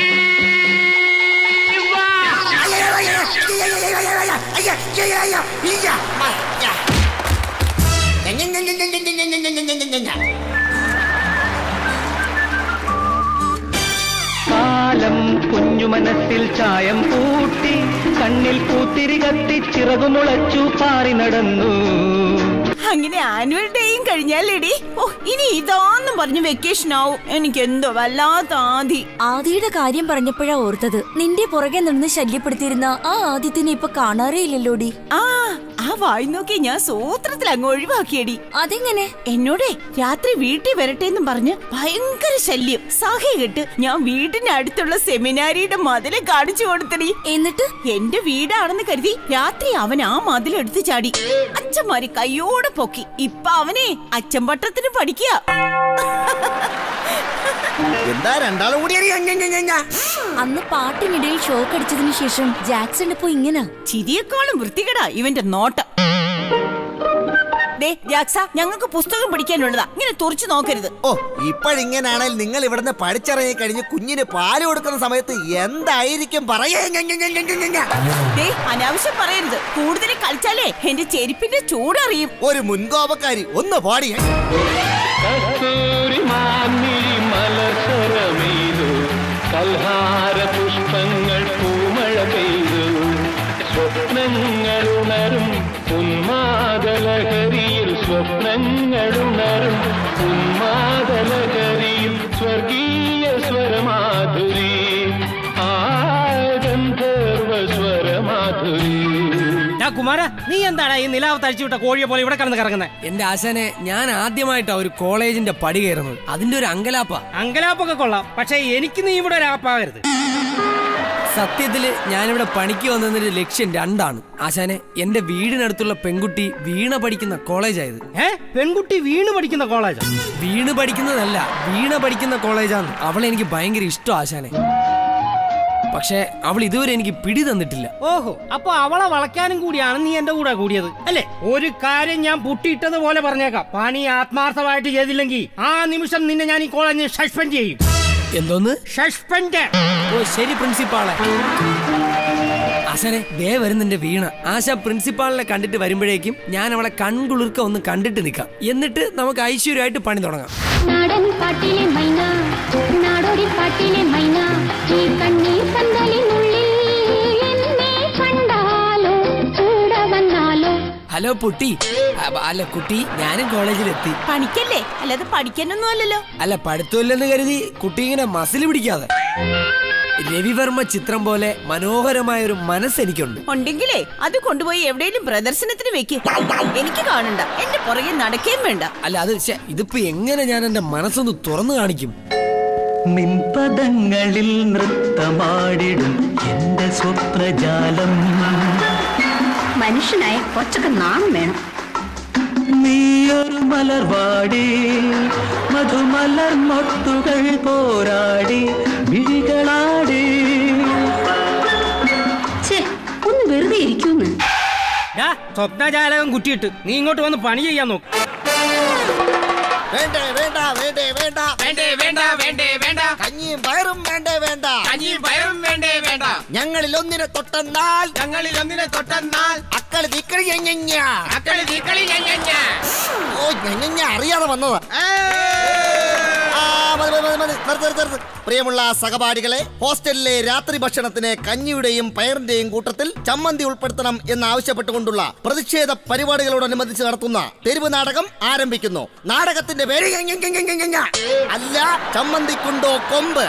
കാലം കുഞ്ഞു മനസ്സിൽ ചായം കൂട്ടി കണ്ണിൽ പൂത്തിരി കത്തി ചിറകുമുളച്ചു പാറി നടന്നു അങ്ങനെ ആനുവൽ ഡേയും കഴിഞ്ഞാലേടി ഓ ഇനി ഇതാന്നും പറഞ്ഞ് വെക്കേഷൻ ആവും എനിക്ക് എന്തോ വല്ലാത്ത ആദി ആദിയുടെ കാര്യം പറഞ്ഞപ്പോഴാ ഓർത്തത് നിന്റെ പുറകെ നിന്ന് ശല്യപ്പെടുത്തിയിരുന്ന ആ ആദിത്യനെ ഇപ്പൊ കാണാറേ ഇല്ലല്ലോടി ആ ആ വായി നോക്കി ഞാൻ സൂത്രത്തിൽ അങ്ങ് ഒഴിവാക്കിയടി അതെങ്ങനെ എന്നോടേ രാത്രി വീട്ടിൽ വരട്ടെ എന്നും പറഞ്ഞ് ഭയങ്കര ശല്യം സഹി കെട്ട് ഞാൻ വീടിന് അടുത്തുള്ള സെമിനാരിയുടെ മതില് കാണിച്ചു കൊടുത്തടി എന്നിട്ട് എന്റെ വീടാണെന്ന് കരുതി രാത്രി അവൻ ആ മതിലെടുത്ത് ചാടി അച്ഛന്മാര് കയ്യോടെ പൊക്കി ഇപ്പൊ അവനെ അച്ഛൻ പട്ടത്തിന് പഠിക്കുക എന്താ രണ്ടാളും കൂടി അന്ന് പാട്ടിനിടയിൽ ഷോക്ക് അടിച്ചതിന് ശേഷം ജാക്സൺ ഇപ്പൊ ഇങ്ങനെ ചിരിയെക്കാളും വൃത്തികേടാ ഇവന്റെ നോട്ടം ദേ ജാക്സ ഞങ്ങൾക്ക് പുസ്തകം പഠിക്കാനുള്ളതാ ഇങ്ങനെ തുറച്ചു നോക്കരുത് ഓ ഇപ്പോഴിങ്ങനാണെങ്കിൽ നിങ്ങൾ ഇവിടുന്ന് പഠിച്ചിറങ്ങി കഴിഞ്ഞ് കുഞ്ഞിന് പാല് കൊടുക്കുന്ന സമയത്ത് എന്തായിരിക്കും പറയേ ദേ അനാവശ്യം പറയരുത് കൂടുതൽ കളിച്ചാലേ എന്റെ ചെരുപ്പിന്റെ ചൂടറിയും ഒരു മുൻകോപക്കാരി ഒന്ന് പാടിയേ കസ്തൂരി മാന്നിരി മലസരമെയ്തു കൽഹാര പുഷ്പങ്ങൾ പൂമഴ പെയ്തു സ്വപ്നങ്ങൾ ഉണരും ഉന്മാദലഹരിയിൽ സ്വപ്നങ്ങൾ ഉണരും ഉന്മാദലഹരിയിൽ സ്വർഗീയ സ്വരമാധുരി ആ ഗന്ധർവ സ്വരമാധുരി കുമാര നീ എന്താണ് ഈ നിലാവ് തഴിച്ചു വിട്ട കോഴിയെ പോലെ ഇവിടെ കിടന്ന് കറങ്ങുന്നത് എന്റെ ആശാനെ ഞാൻ ആദ്യമായിട്ടാ ഒരു കോളേജിന്റെ പടി കയറുന്നത് അതിന്റെ ഒരു അങ്കലാപ്പ അങ്കലാപ്പൊക്കെ കൊള്ളാം പക്ഷെ എനിക്ക് നീ ഇവിടെ ഒരു ആപ്പാകരുത് സത്യത്തില് ഞാനിവിടെ പണിക്ക് വന്നതിന്റെ ലക്ഷ്യം രണ്ടാണ് ആശാനെ എന്റെ വീടിനടുത്തുള്ള പെൺകുട്ടി വീണ പഠിക്കുന്ന കോളേജായത് ഏ പെൺകുട്ടി വീണ് പഠിക്കുന്ന കോളേജാ വീണ് പഠിക്കുന്നതല്ല വീണ പഠിക്കുന്ന കോളേജാണ് അവളെ എനിക്ക് ഭയങ്കര ഇഷ്ടം ആശാനെ പക്ഷെ അവൾ ഇതുവരെ എനിക്ക് പിടി തന്നിട്ടില്ല ഓഹോ അപ്പൊ അവളെ വളയ്ക്കാനും കൂടിയാണ് നീ എന്റെ കൂടെ കൂടിയത് അല്ലേ ഒരു കാര്യം ഞാൻ പുട്ടിയിട്ടത് പോലെ പറഞ്ഞേക്കാം പണി ആത്മാർത്ഥമായിട്ട് ചെയ്തില്ലെങ്കിൽ ആ നിമിഷം നിന്നെ ഞാൻ ഈ കോളേജിൽ സസ്പെൻഡ് ചെയ്യും എന്തോന്ന് സസ്പെൻഡ് ഓ ശരി പ്രിൻസിപ്പാളെ ആശാനെ ദേ വരുന്നെന്റെ വീണ ആശ പ്രിൻസിപ്പാളിനെ കണ്ടിട്ട് വരുമ്പോഴേക്കും ഞാൻ അവളെ കൺകുളിർക്ക ഒന്ന് കണ്ടിട്ട് നിൽക്കാം എന്നിട്ട് നമുക്ക് ഐശ്വര്യമായിട്ട് പണി തുടങ്ങാം നാടൻ പാട്ടിലെ മൈന നാടോടി പാട്ടിലെ മൈന ഈ കണ്ണീർ പന്തലിനുള്ളിൽ എന്നെ കണ്ടാലോ കൂടെ വന്നാലോ ഹലോ പുട്ടി അ- അല്ല കുട്ടി ഞാനും കോളേജിലെത്തി പണിക്കല്ലേ അല്ലാതെ പഠിക്കാനൊന്നും അല്ലല്ലോ അല്ല പഠിത്തമില്ലെന്ന് കരുതി കുട്ടി ഇങ്ങനെ മസിൽ പിടിക്കാതെ രവിവർമ്മ ചിത്രം പോലെ മനോഹരമായ ഒരു മനസ്സ് എനിക്കുണ്ട് ഉണ്ടെങ്കിലേ അത് കൊണ്ടുപോയി എവിടെയെങ്കിലും പ്രദർശനത്തിന് വെക്ക് എനിക്ക് കാണണ്ട എന്റെ പുറകെ നടക്കുകയും വേണ്ട അല്ല അത് ശ്ശെ, ഇതിപ്പോ എങ്ങനെ ഞാൻ എന്റെ മനസ്സൊന്ന് തുറന്നു കാണിക്കും നിൻപദങ്ങളിൽ നൃത്തമാടിടും എന്റെ സ്വപ്നജാലം മനുഷ്യനായ കൊച്ചൊക്കെ നാണം വേണം നീയൊരു മലർവാടി മധുമലർ മൊട്ടുകൾ പോരാടി വിഴികളാടി ഛേ ഒന്ന് വെറുതെ ഇരിക്കൂന്ന് ഡാ, സ്വപ്നജാലകം കുറ്റിയിട്ട് നീ ഇങ്ങോട്ട് വന്ന് പണി ചെയ്യാൻ നോക്ക് വേണ്ടേ വേണ്ട വേണ്ടേ വേണ്ട വേണ്ടേ വേണ്ട വേണ്ടേ വേണ്ട കഞ്ഞിയും പയറും വേണ്ടേ വേണ്ട കഞ്ഞിയും പയറും വേണ്ടേ വേണ്ട ഞങ്ങളിൽ ഒന്നിനെ തൊട്ടെന്നാൽ ഞങ്ങളിൽ ഒന്നിനെ തൊട്ടെന്നാൽ അക്കളി തീക്കളി ഞഞ്ഞഞ്ഞ. അക്കളി തീക്കളി ഞഞ്ഞഞ്ഞ. ഓ ഞഞ്ഞഞ്ഞ അറിയാതെ വന്നതാ ആ, മതി, മതി, മതി, മതി. നിർത്ത്, നിർത്ത്, നിർത്ത്. പ്രിയമുള്ള സഹപാഠികളെ ഹോസ്റ്റലിലെ രാത്രി ഭക്ഷണത്തിന് കഞ്ഞിയുടെയും പയറിന്റെയും കൂട്ടത്തിൽ ചമ്മന്തി ഉൾപ്പെടുത്തണം എന്നാവശ്യപ്പെട്ടുകൊണ്ടുള്ള പ്രതിഷേധ പരിപാടികളോടനുബന്ധിച്ച് നടത്തുന്ന തെരുവ് നാടകം ആരംഭിക്കുന്നു നാടകത്തിന്റെ പേര് ഞഞ്ഞഞ്ഞഞ്ഞഞ്ഞഞ്ഞ. അല്ല ചമ്മന്തിക്കുണ്ടോ കൊമ്പ്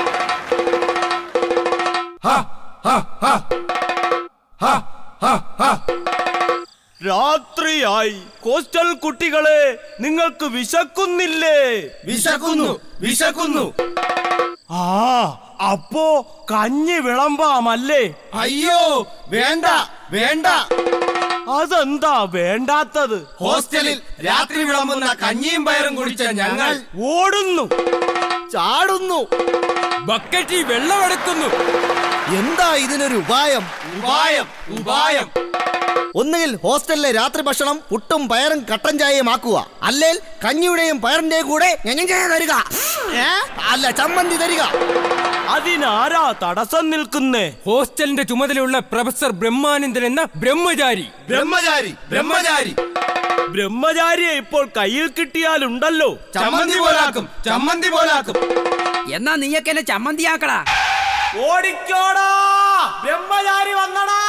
രാത്രിയായി കോസ്റ്റൽ കുട്ടികളെ നിങ്ങൾക്ക് വിശക്കുന്നില്ലേ വിശക്കുന്നു വിശക്കുന്നു ആ അപ്പോ കഞ്ഞി വിളമ്പാമല്ലേ അയ്യോ വേണ്ട വേണ്ട അതെന്താ വേണ്ടാത്തത് ഹോസ്റ്റലിൽ രാത്രി വിളമ്പുന്ന കഞ്ഞിയും പയറും കുടിച്ച ഞങ്ങൾ ഓടുന്നു ചാടുന്നു ബക്കറ്റിൽ വെള്ളമെടുക്കുന്നു എന്താ ഇതിനൊരു ഉപായം ഉപായം ഉപായം ഒന്നുകിൽ ഹോസ്റ്റലിലെ രാത്രി ഭക്ഷണം പുട്ടും പയറും കട്ടൻ ചായയും ആക്കുക അല്ലെങ്കിൽ കഞ്ഞിയുടെയും പയറിന്റെയും കൂടെ ഞഞ്ഞഞ്ഞ തരിക ഏ? അല്ല ചമ്മന്തി തരിക അതിനാരാ തടസ്സം നിൽക്കുന്നേ ഹോസ്റ്റലിന്റെ ചുമതലയുള്ള പ്രൊഫസർ ബ്രഹ്മാനന്ദൻ എന്ന ബ്രഹ്മചാരി ബ്രഹ്മചാരി ബ്രഹ്മചാരി ബ്രഹ്മചാരിയെ ഇപ്പോൾ കയ്യിൽ കിട്ടിയാലുണ്ടല്ലോ ചമ്മന്തി പോലാക്കും ചമ്മന്തി പോലാക്കും എന്നാ നീയൊക്കെ എന്നെ ചമ്മന്തിയാക്കടാ ഓടിക്കോടാ ബ്രഹ്മചാരി വന്നടാ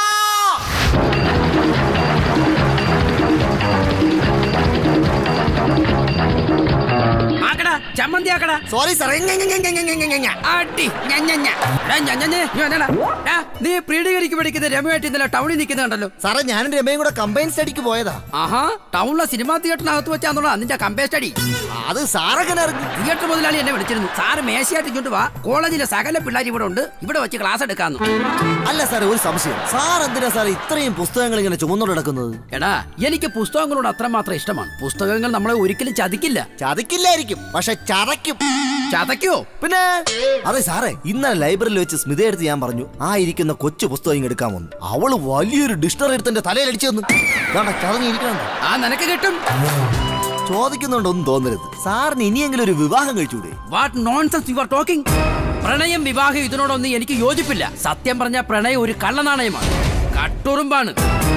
ആക്കടാ ചമ്മന്തിയാക്കടാ സോറി സാർ അടി ഞഞ്ഞഞ്ഞ. എടാ, ഞഞ്ഞഞ്ഞ, നീ വന്നെടാ. എടാ, നീ പ്രീഡിഗരിക്ക് പഠിക്കുന്ന രമയായിട്ട് ഇന്നലെ ടൗണിൽ നിൽക്കുന്നുണ്ടല്ലോ സാറേ ഞാനും രമയും കൂടെ കമ്പൈൻ സ്റ്റഡിക്ക് പോയതാ ആഹാ ടൗണിലെ സിനിമാ തിയേറ്ററിനകത്ത് വെച്ചാന്നുള്ള നിന്റെ കമ്പേ സ്റ്റഡി അത് സാറൊക്കെ അറിഞ്ഞു തിയേറ്റർ മുതലാളി എന്നെ വിളിച്ചിരുന്നു സാറ് മേശയായിട്ട് ഇങ്ങോട്ട് വാ കോളേജിലെ സകല പിള്ളേർ ഇവിടെ ഉണ്ട് ഇവിടെ വെച്ച് ക്ലാസ് എടുക്കാന്ന് അല്ല സാറേ ഒരു സംശയം സാർ എന്തിനാ സാർ ഇത്രയും പുസ്തകങ്ങൾ ഇങ്ങനെ ചുമന്നോണ്ട് നടക്കുന്നത് എടാ എനിക്ക് പുസ്തകങ്ങളോട് അത്രമാത്രം ഇഷ്ടമാണ് പുസ്തകങ്ങൾ നമ്മളെ ഒരിക്കലും ചതിക്കില്ല ചതിക്കില്ലായിരിക്കും പക്ഷെ ചതയ്ക്കും ചതയ്ക്കോ പിന്നെ അതെ സാറേ ഇന്നലെ ലൈബ്രറിയിൽ വെച്ച് സ്മിത എടുത്ത് ഞാൻ പറഞ്ഞു ആ ഇരിക്കുന്ന കൊച്ചു പുസ്തകം ഇങ്ങ് എടുക്കാൻ വന്നു അവള് വലിയൊരു ഡിക്ഷണറി എടുത്ത് എന്റെ തലയിൽ അടിച്ചു തന്നു ഇതാണ്ടാ ചതഞ്ഞിരിക്കണം ആ നിനക്ക് കിട്ടും ചോദിക്കുന്നുണ്ടൊന്നും തോന്നരുത് സാറിന് ഇനിയെങ്കിലും ഒരു വിവാഹം കഴിച്ചൂടെ what nonsense you are talking പ്രണയം വിവാഹം ഇതിനോടൊന്നും എനിക്ക് യോജിപ്പില്ല സത്യം പറഞ്ഞ പ്രണയം ഒരു കള്ളനാണയമാണ് കട്ടുറുമ്പാണ്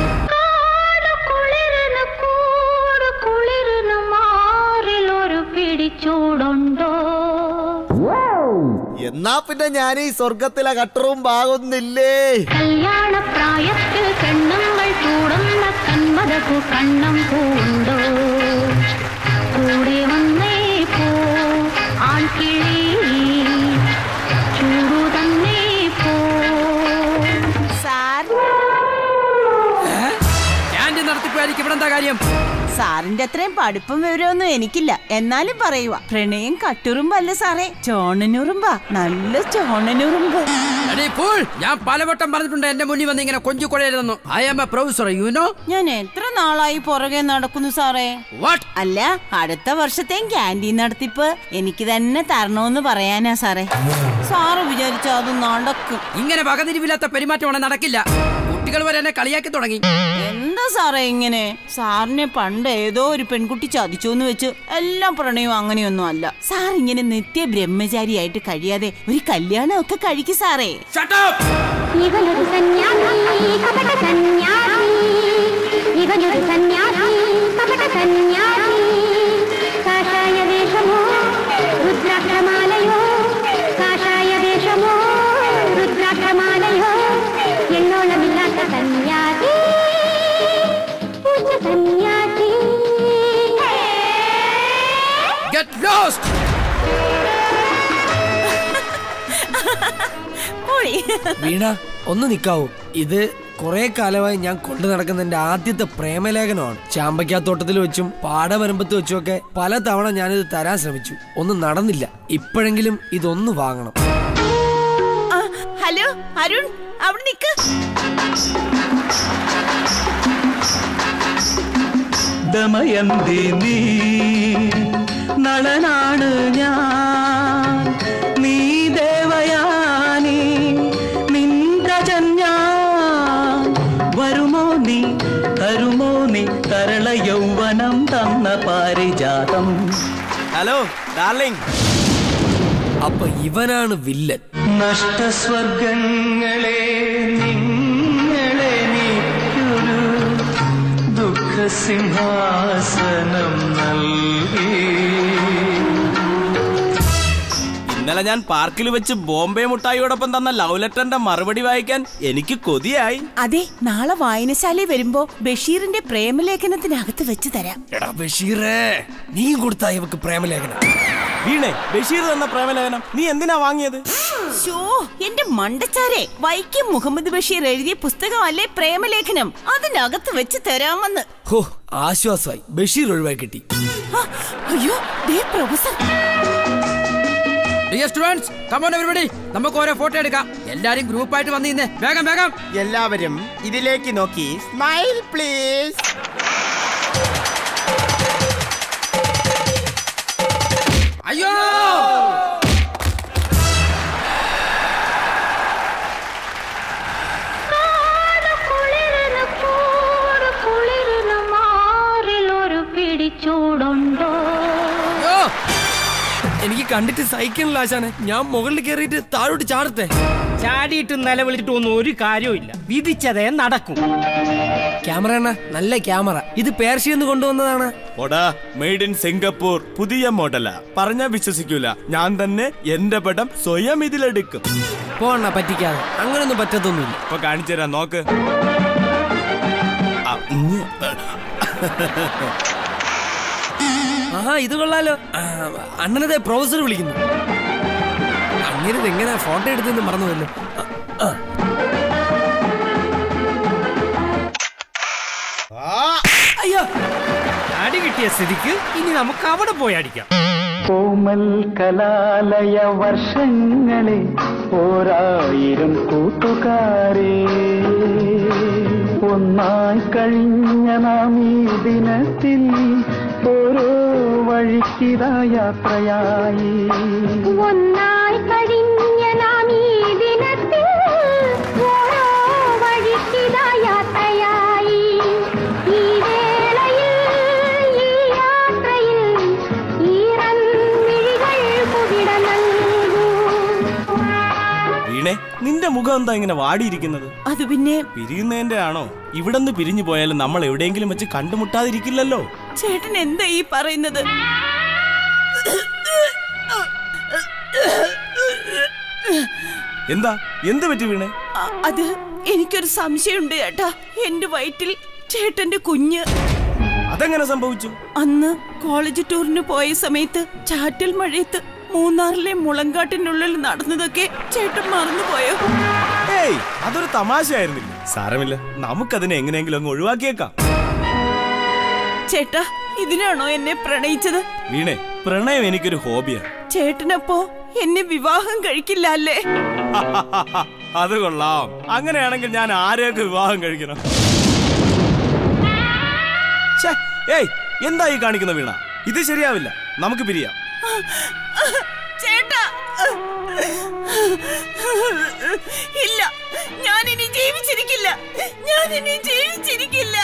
കുളിരിന് കൂട് കുളിരിന് മാറിലൊരു പിടിച്ചൂടുണ്ടോ എന്നാ പിന്നെ ഞാൻ ഈ സ്വർഗത്തിലെ കട്ടറും പാകുന്നില്ലേ കല്യാണ പ്രായത്തിൽ പെണ്ണുങ്ങൾ ചൂടുന്ന കന്മതകു കണ്ണം പൂണ്ടോ കൂടെ വന്നേ പോ ആൺകിളി ചൂടു തന്നെ പോ സാർ പ്രണയം സാറിന്റെ അത്രയും പഠിപ്പും വിവരമൊന്നും എനിക്കില്ല എന്നാലും പറയുക പ്രണയം കട്ടുറുമ്പല്ല സാറേ ചോണനുറുമ്പ നല്ല ചോണനുറുമ്പ് എടീ, fool. ഞാൻ പലവട്ടം പറഞ്ഞിട്ടുണ്ട് എന്റെ മുന്നിൽ വന്ന് ഇങ്ങനെ കൊഞ്ചു കൊഴയരുതെന്നു I am a professor you know ഞാൻ എത്ര നാളായി പുറകെ നടക്കുന്നു സാറേ വാട്ട് അല്ല അടുത്ത വർഷത്തെയും ക്യാൻറ്റീൻ നടത്തിപ്പ് എനിക്ക് തന്നെ തരണമെന്ന് പറയാനാ സാറേ സാറ് വിചാരിച്ച അത് നടക്കും ഇങ്ങനെ വകതിരിവില്ലാത്ത പെരുമാറ്റമാണ് നടക്കില്ല കുട്ടികൾ വരെ എന്നെ കളിയാക്കി തുടങ്ങി എന്താ സാറേ ഇങ്ങനെ സാറിനെ പണ്ട് ഏതോ ഒരു പെൺകുട്ടി ചതിച്ചു എന്ന് വെച്ച് എല്ലാം പ്രണയവും അങ്ങനെയൊന്നും അല്ല സാർ ഇങ്ങനെ നിത്യ ബ്രഹ്മചാരിയായിട്ട് കഴിയാതെ ഒരു കല്യാണം ഒക്കെ കഴിക്കും സാറേ ഇവനൊരു സന്യാസി കപട സന്യാസി ഇവനൊരു സന്യാസി കപട സന്യാസി കാഷായ വേഷമോ രുദ്രാക്ഷമാലയോ കാഷായ വേഷമോ രുദ്രാക്ഷമാലയോ എണ്ണോളമില്ലാത്ത സന്യാസി പൂച്ച സന്യാസി ഗെറ്റ് ലോസ്റ്റ് പോയി വീണ ഒന്ന് നിക്കാവൂ ഇത് കുറെ കാലമായി ഞാൻ കൊണ്ടു നടക്കുന്ന എന്റെ ആദ്യത്തെ പ്രേമലേഖനമാണ് ചാമ്പയ്ക്കാത്തോട്ടത്തിൽ വെച്ചും പാടവരമ്പത്ത് വെച്ചും ഒക്കെ പല തവണ ഞാനിത് തരാൻ ശ്രമിച്ചു ഒന്നും നടന്നില്ല ഇപ്പോഴെങ്കിലും ഇതൊന്ന് വാങ്ങണം ആ, ഹലോ അരുൺ അവിടെ നിക്ക് ദമയന്തി നീ നളനാണ് ഞാൻ നീ ദേവയാനി നിന്തജൻ ഞാൻ വരുമോ നീ തരുമോ നീ തരള യൗവനം തന്ന പാരിജാതം ഹലോ ഡാർലിംഗ് അപ്പൊ ഇവനാണ് വില്ലൻ നഷ്ടസ്വർഗങ്ങളെ നിങ്ങളെ നീക്കൊരു ദുഃഖസിംഹാസനം നൽകി ഇന്നലെ ഞാൻ പാർക്കിൽ വെച്ച് ബോംബെ മുട്ടായിയോടൊപ്പം തന്ന ലവ് ലെറ്ററിന്റെ മറുപടി വായിക്കാൻ എനിക്ക് കൊതിയായി അതെ നാളെ വായനശാലയിൽ വരുമ്പോ ബഷീറിന്റെ പ്രേമലേഖനത്തിനകത്ത് വെച്ച് തരാം എടാ ബഷീറേ നീ കൊടുത്ത ഇവക്ക് പ്രേമലേഖനം വീണേ ബഷീർ തന്ന പ്രേമലേഖനം നീ എന്തിനാ വാങ്ങിയത് ഷോ എന്റെ മണ്ടച്ചാരെ വൈക്കം മുഹമ്മദ് ബഷീർ എഴുതിയ പുസ്തകമല്ലേ പ്രേമലേഖനം അതിനകത്ത് വെച്ച് തരാമെന്ന് ഹോ ആശ്വാസമായി ബഷീർ ഒഴിവായി കിട്ടി ആ, അയ്യോ ദേ professor dear students come on everybody നമുക്ക് ഓരോ ഫോട്ടോ എടുക്കാം എല്ലാരും ഗ്രൂപ്പായിട്ട് വന്നിരുന്നേ വേഗം വേഗം എല്ലാവരും ഇതിലേക്ക് നോക്കി സ്മൈൽ പ്ലീസ് അയ്യോ കുളിരിന് കൂട് കുളിരിന് മാറിലൊരു പിടിച്ചൂടുണ്ടോ അയ്യോ! എനിക്ക് കണ്ടിട്ട് സഹിക്കണില്ല ആശാനെ ഞാൻ മുകളിൽ കയറിയിട്ട് താഴോട്ട് ചാടത്തെ ചാടിയിട്ട് നിലവിളിച്ചിട്ട് ഒന്നും ഒരു കാര്യവും വിധിച്ചതേ നടക്കും ക്യാമറ എണ്ണ നല്ല ക്യാമറ ഇത് പേർഷ്യന്ന് കൊണ്ടുവന്നതാണ് ഓടാ മെയ്ഡ് ഇൻ സിംഗപ്പൂർ പുതിയ മോഡലാ പറഞ്ഞാ വിശ്വസിക്കൂല ഞാൻ തന്നെ എന്റെ പടം സ്വയം ഇതിലെടുക്കും പോണ പറ്റിക്കാതെ അങ്ങനൊന്നും പറ്റത്തൊന്നുമില്ല ഇപ്പൊ കാണിച്ചു തരാം നോക്ക് ആ, ഇഞ്ഞ്. ആഹാ ഇത് കൊള്ളാലോ ആ, അണ്ണനതെ പ്രൊഫസർ വിളിക്കുന്നു അങ്ങനെ എങ്ങനെ ഫോട്ടോ എടുത്തെന്ന് മറന്നുവല്ലോ ആ, ആ. അയ്യോ അടി കിട്ടിയ സ്ഥിതിക്ക് ഇനി നമുക്ക് അവിടെ പോയി അടിക്കാം കോമൽ കലാലയ വർഷങ്ങളെ ഓരായിരം കൂട്ടുകാരെ ഒന്നായി കഴിഞ്ഞ നാം ഈ ദിനത്തിൽ ഓരോ വഴിക്കിതാ യാത്രയായി ഒന്നായി കഴിഞ്ഞ നാം ഈ ദിനത്തിൽ ഓരോ വഴിക്കിതാ യാത്രയായി ഈ വേളയിൽ ഈ യാത്രയിൽ ഈറൻമിഴികൾ കുവിട നൽകൂ വീണേ നിന്റെ മുഖം എന്താ ഇങ്ങനെ വാടിയിരിക്കുന്നത് അത് പിന്നെ പിരിയുന്നതിന്റെ ആണോ ഇവിടുന്ന് പിരിഞ്ഞു പോയാലും നമ്മൾ എവിടെയെങ്കിലും വെച്ച് കണ്ടുമുട്ടാതിരിക്കില്ലല്ലോ ചേട്ടൻ എന്താ ഈ പറയുന്നത് എന്താ എന്ത് പറ്റി വീണേ അ- അത് എനിക്കൊരു സംശയമുണ്ട് ചേട്ടാ എന്റെ വയറ്റിൽ ചേട്ടന്റെ കുഞ്ഞ് അതെങ്ങനെ സംഭവിച്ചു അന്ന് കോളേജ് ടൂറിന് പോയ സമയത്ത് ചാറ്റൽ മഴയത്ത് മൂന്നാറിലെ മുളങ്കാട്ടിനുള്ളിൽ നടന്നതൊക്കെ ചേട്ടൻ മറന്നുപോയോ ഏയ് അതൊരു തമാശയായിരുന്നില്ല സാരമില്ല നമുക്കതിനെ എങ്ങനെയെങ്കിലും അങ്ങ് ഒഴിവാക്കിയേക്കാം ചേട്ടാ ഇതിനാണോ എന്നെ പ്രണയിച്ചത് വീണേ പ്രണയം എനിക്കൊരു ഹോബിയാണ് ചേട്ടനപ്പോ എന്നെ വിവാഹം കഴിക്കില്ല അല്ലേ അത് കൊള്ളാം അങ്ങനെയാണെങ്കിൽ ഞാൻ ആരെയൊക്കെ വിവാഹം കഴിക്കണം ഛേ, ഏയ് എന്താ ഈ കാണിക്കുന്ന വീണ ഇത് ശരിയാവില്ല നമുക്ക് പിരിയാം ചേട്ടാ ഇല്ല ഞാൻ ഇനി ജീവിച്ചിരിക്കില്ല ഞാൻ ഇനി ജീവിച്ചിരിക്കില്ല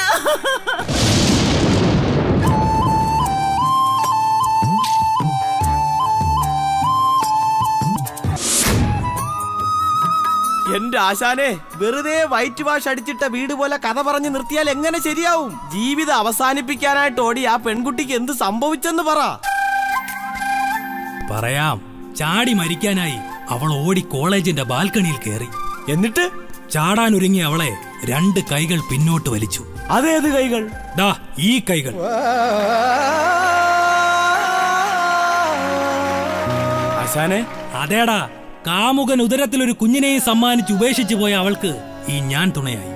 എന്റെ ആശാനെ വെറുതെ വൈറ്റ് വാഷ് അടിച്ചിട്ട വീട് പോലെ കഥ പറഞ്ഞ് നിർത്തിയാൽ എങ്ങനെ ശരിയാവും ജീവിതം അവസാനിപ്പിക്കാനായിട്ട് ഓടി ആ പെൺകുട്ടിക്ക് എന്ത് സംഭവിച്ചെന്ന് പറ പറയാം ചാടി മരിക്കാനായി അവൾ ഓടി കോളേജിന്റെ ബാൽക്കണിയിൽ കയറി എന്നിട്ട് ചാടാൻ ഒരുങ്ങി അവളെ രണ്ട് കൈകൾ പിന്നോട്ട് വലിച്ചു അതേത് കൈകൾ ദാ ഈ കൈകൾ ആശാനെ അതേടാ കാമുകൻ ഉദരത്തിൽ ഒരു കുഞ്ഞിനെയും സമ്മാനിച്ച് ഉപേക്ഷിച്ചു പോയ അവൾക്ക് ഈ ഞാൻ തുണയായി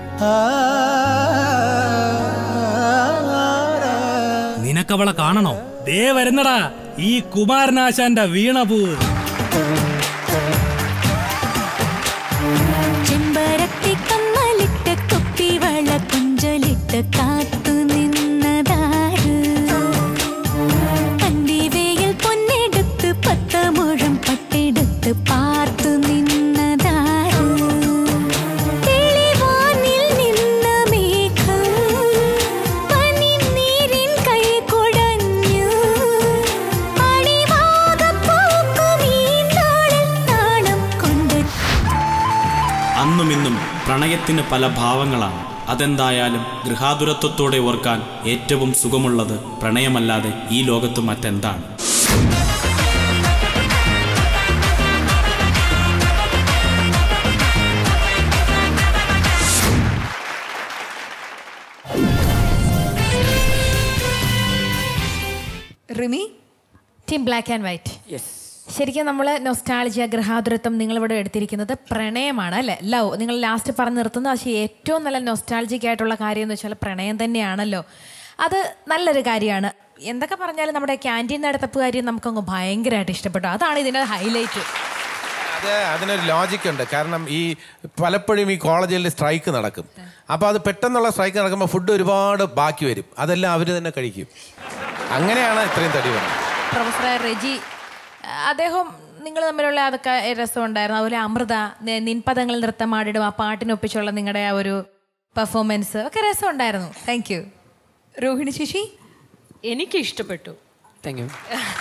നിനക്കവളെ കാണണോ ദേ വരുന്നടാ ഈ കുമാരനാശാന്റെ വീണപൂവ് ചെമ്പരത്തി കമ്മലിട്ട് കുപ്പിവള കുഞ്ചലിട്ട് കാത്തു നിന്നതാര് കണ്ടിവയിൽ പൊന്നെടുത്ത് പത്ത് മുഴം പട്ടെടുത്ത് പാർത്തു നിന്നതാര് തെളിവാനിൽ നിന്ന മേഘം പനിനീരിൻ കൈ കുടഞ്ഞു അണിവാകപ്പൂക്കും ഈ നാളിൽ നാണം കൊണ്ട് അന്നും ഇന്നും പ്രണയത്തിന് പല ഭാവങ്ങളാണ് അതെന്തായാലും ഗൃഹാതുരത്വത്തോടെ ഓർക്കാൻ ഏറ്റവും സുഖമുള്ളത് പ്രണയമല്ലാതെ ഈ ലോകത്ത് മറ്റെന്താണ് Rimi team black and white ശരിക്കും നമ്മൾ നൊസ്റ്റാളജിയ ഗൃഹാതുരത്വം നിങ്ങളിവിടെ എടുത്തിരിക്കുന്നത് പ്രണയമാണ് അല്ലേ ലവ് നിങ്ങൾ ലാസ്റ്റ് പറഞ്ഞു നിർത്തുന്നത് പക്ഷേ ഏറ്റവും നല്ല നൊസ്റ്റാളജിക് ആയിട്ടുള്ള കാര്യം എന്ന് വെച്ചാൽ പ്രണയം തന്നെയാണല്ലോ അത് നല്ലൊരു കാര്യമാണ് എന്തൊക്കെ പറഞ്ഞാലും നമ്മുടെ ക്യാൻറ്റീൻ നടത്തപ്പ് കാര്യം നമുക്കങ്ങ് ഭയങ്കരമായിട്ട് ഇഷ്ടപ്പെട്ടു അതാണ് ഇതിൻ്റെ ഹൈലൈറ്റ് അത് അതിനൊരു ലോജിക് ഉണ്ട് കാരണം ഈ പലപ്പോഴും ഈ കോളേജിൽ സ്ട്രൈക്ക് നടക്കും അപ്പോൾ അത് പെട്ടെന്നുള്ള സ്ട്രൈക്ക് നടക്കുമ്പോൾ ഫുഡ് ഒരുപാട് ബാക്കി വരും അതെല്ലാം അവർ തന്നെ കഴിക്കും അങ്ങനെയാണ് ഇത്രയും തടി വരുന്നത് പ്രൊഫസർ റെജി ആ, അദ്ദേഹം നിങ്ങൾ തമ്മിലുള്ള അതൊക്കെ രസമുണ്ടായിരുന്നു അതുപോലെ അമൃത നി- നിൻപദങ്ങൾ നൃത്തമാടിടും ആ പാട്ടിനൊപ്പിച്ചുള്ള നിങ്ങളുടെ ആ ഒരു പെർഫോമൻസ് ഒക്കെ രസമുണ്ടായിരുന്നു താങ്ക് യു രോഹിണി ശശി എനിക്ക് ഇഷ്ടപ്പെട്ടു താങ്ക് യു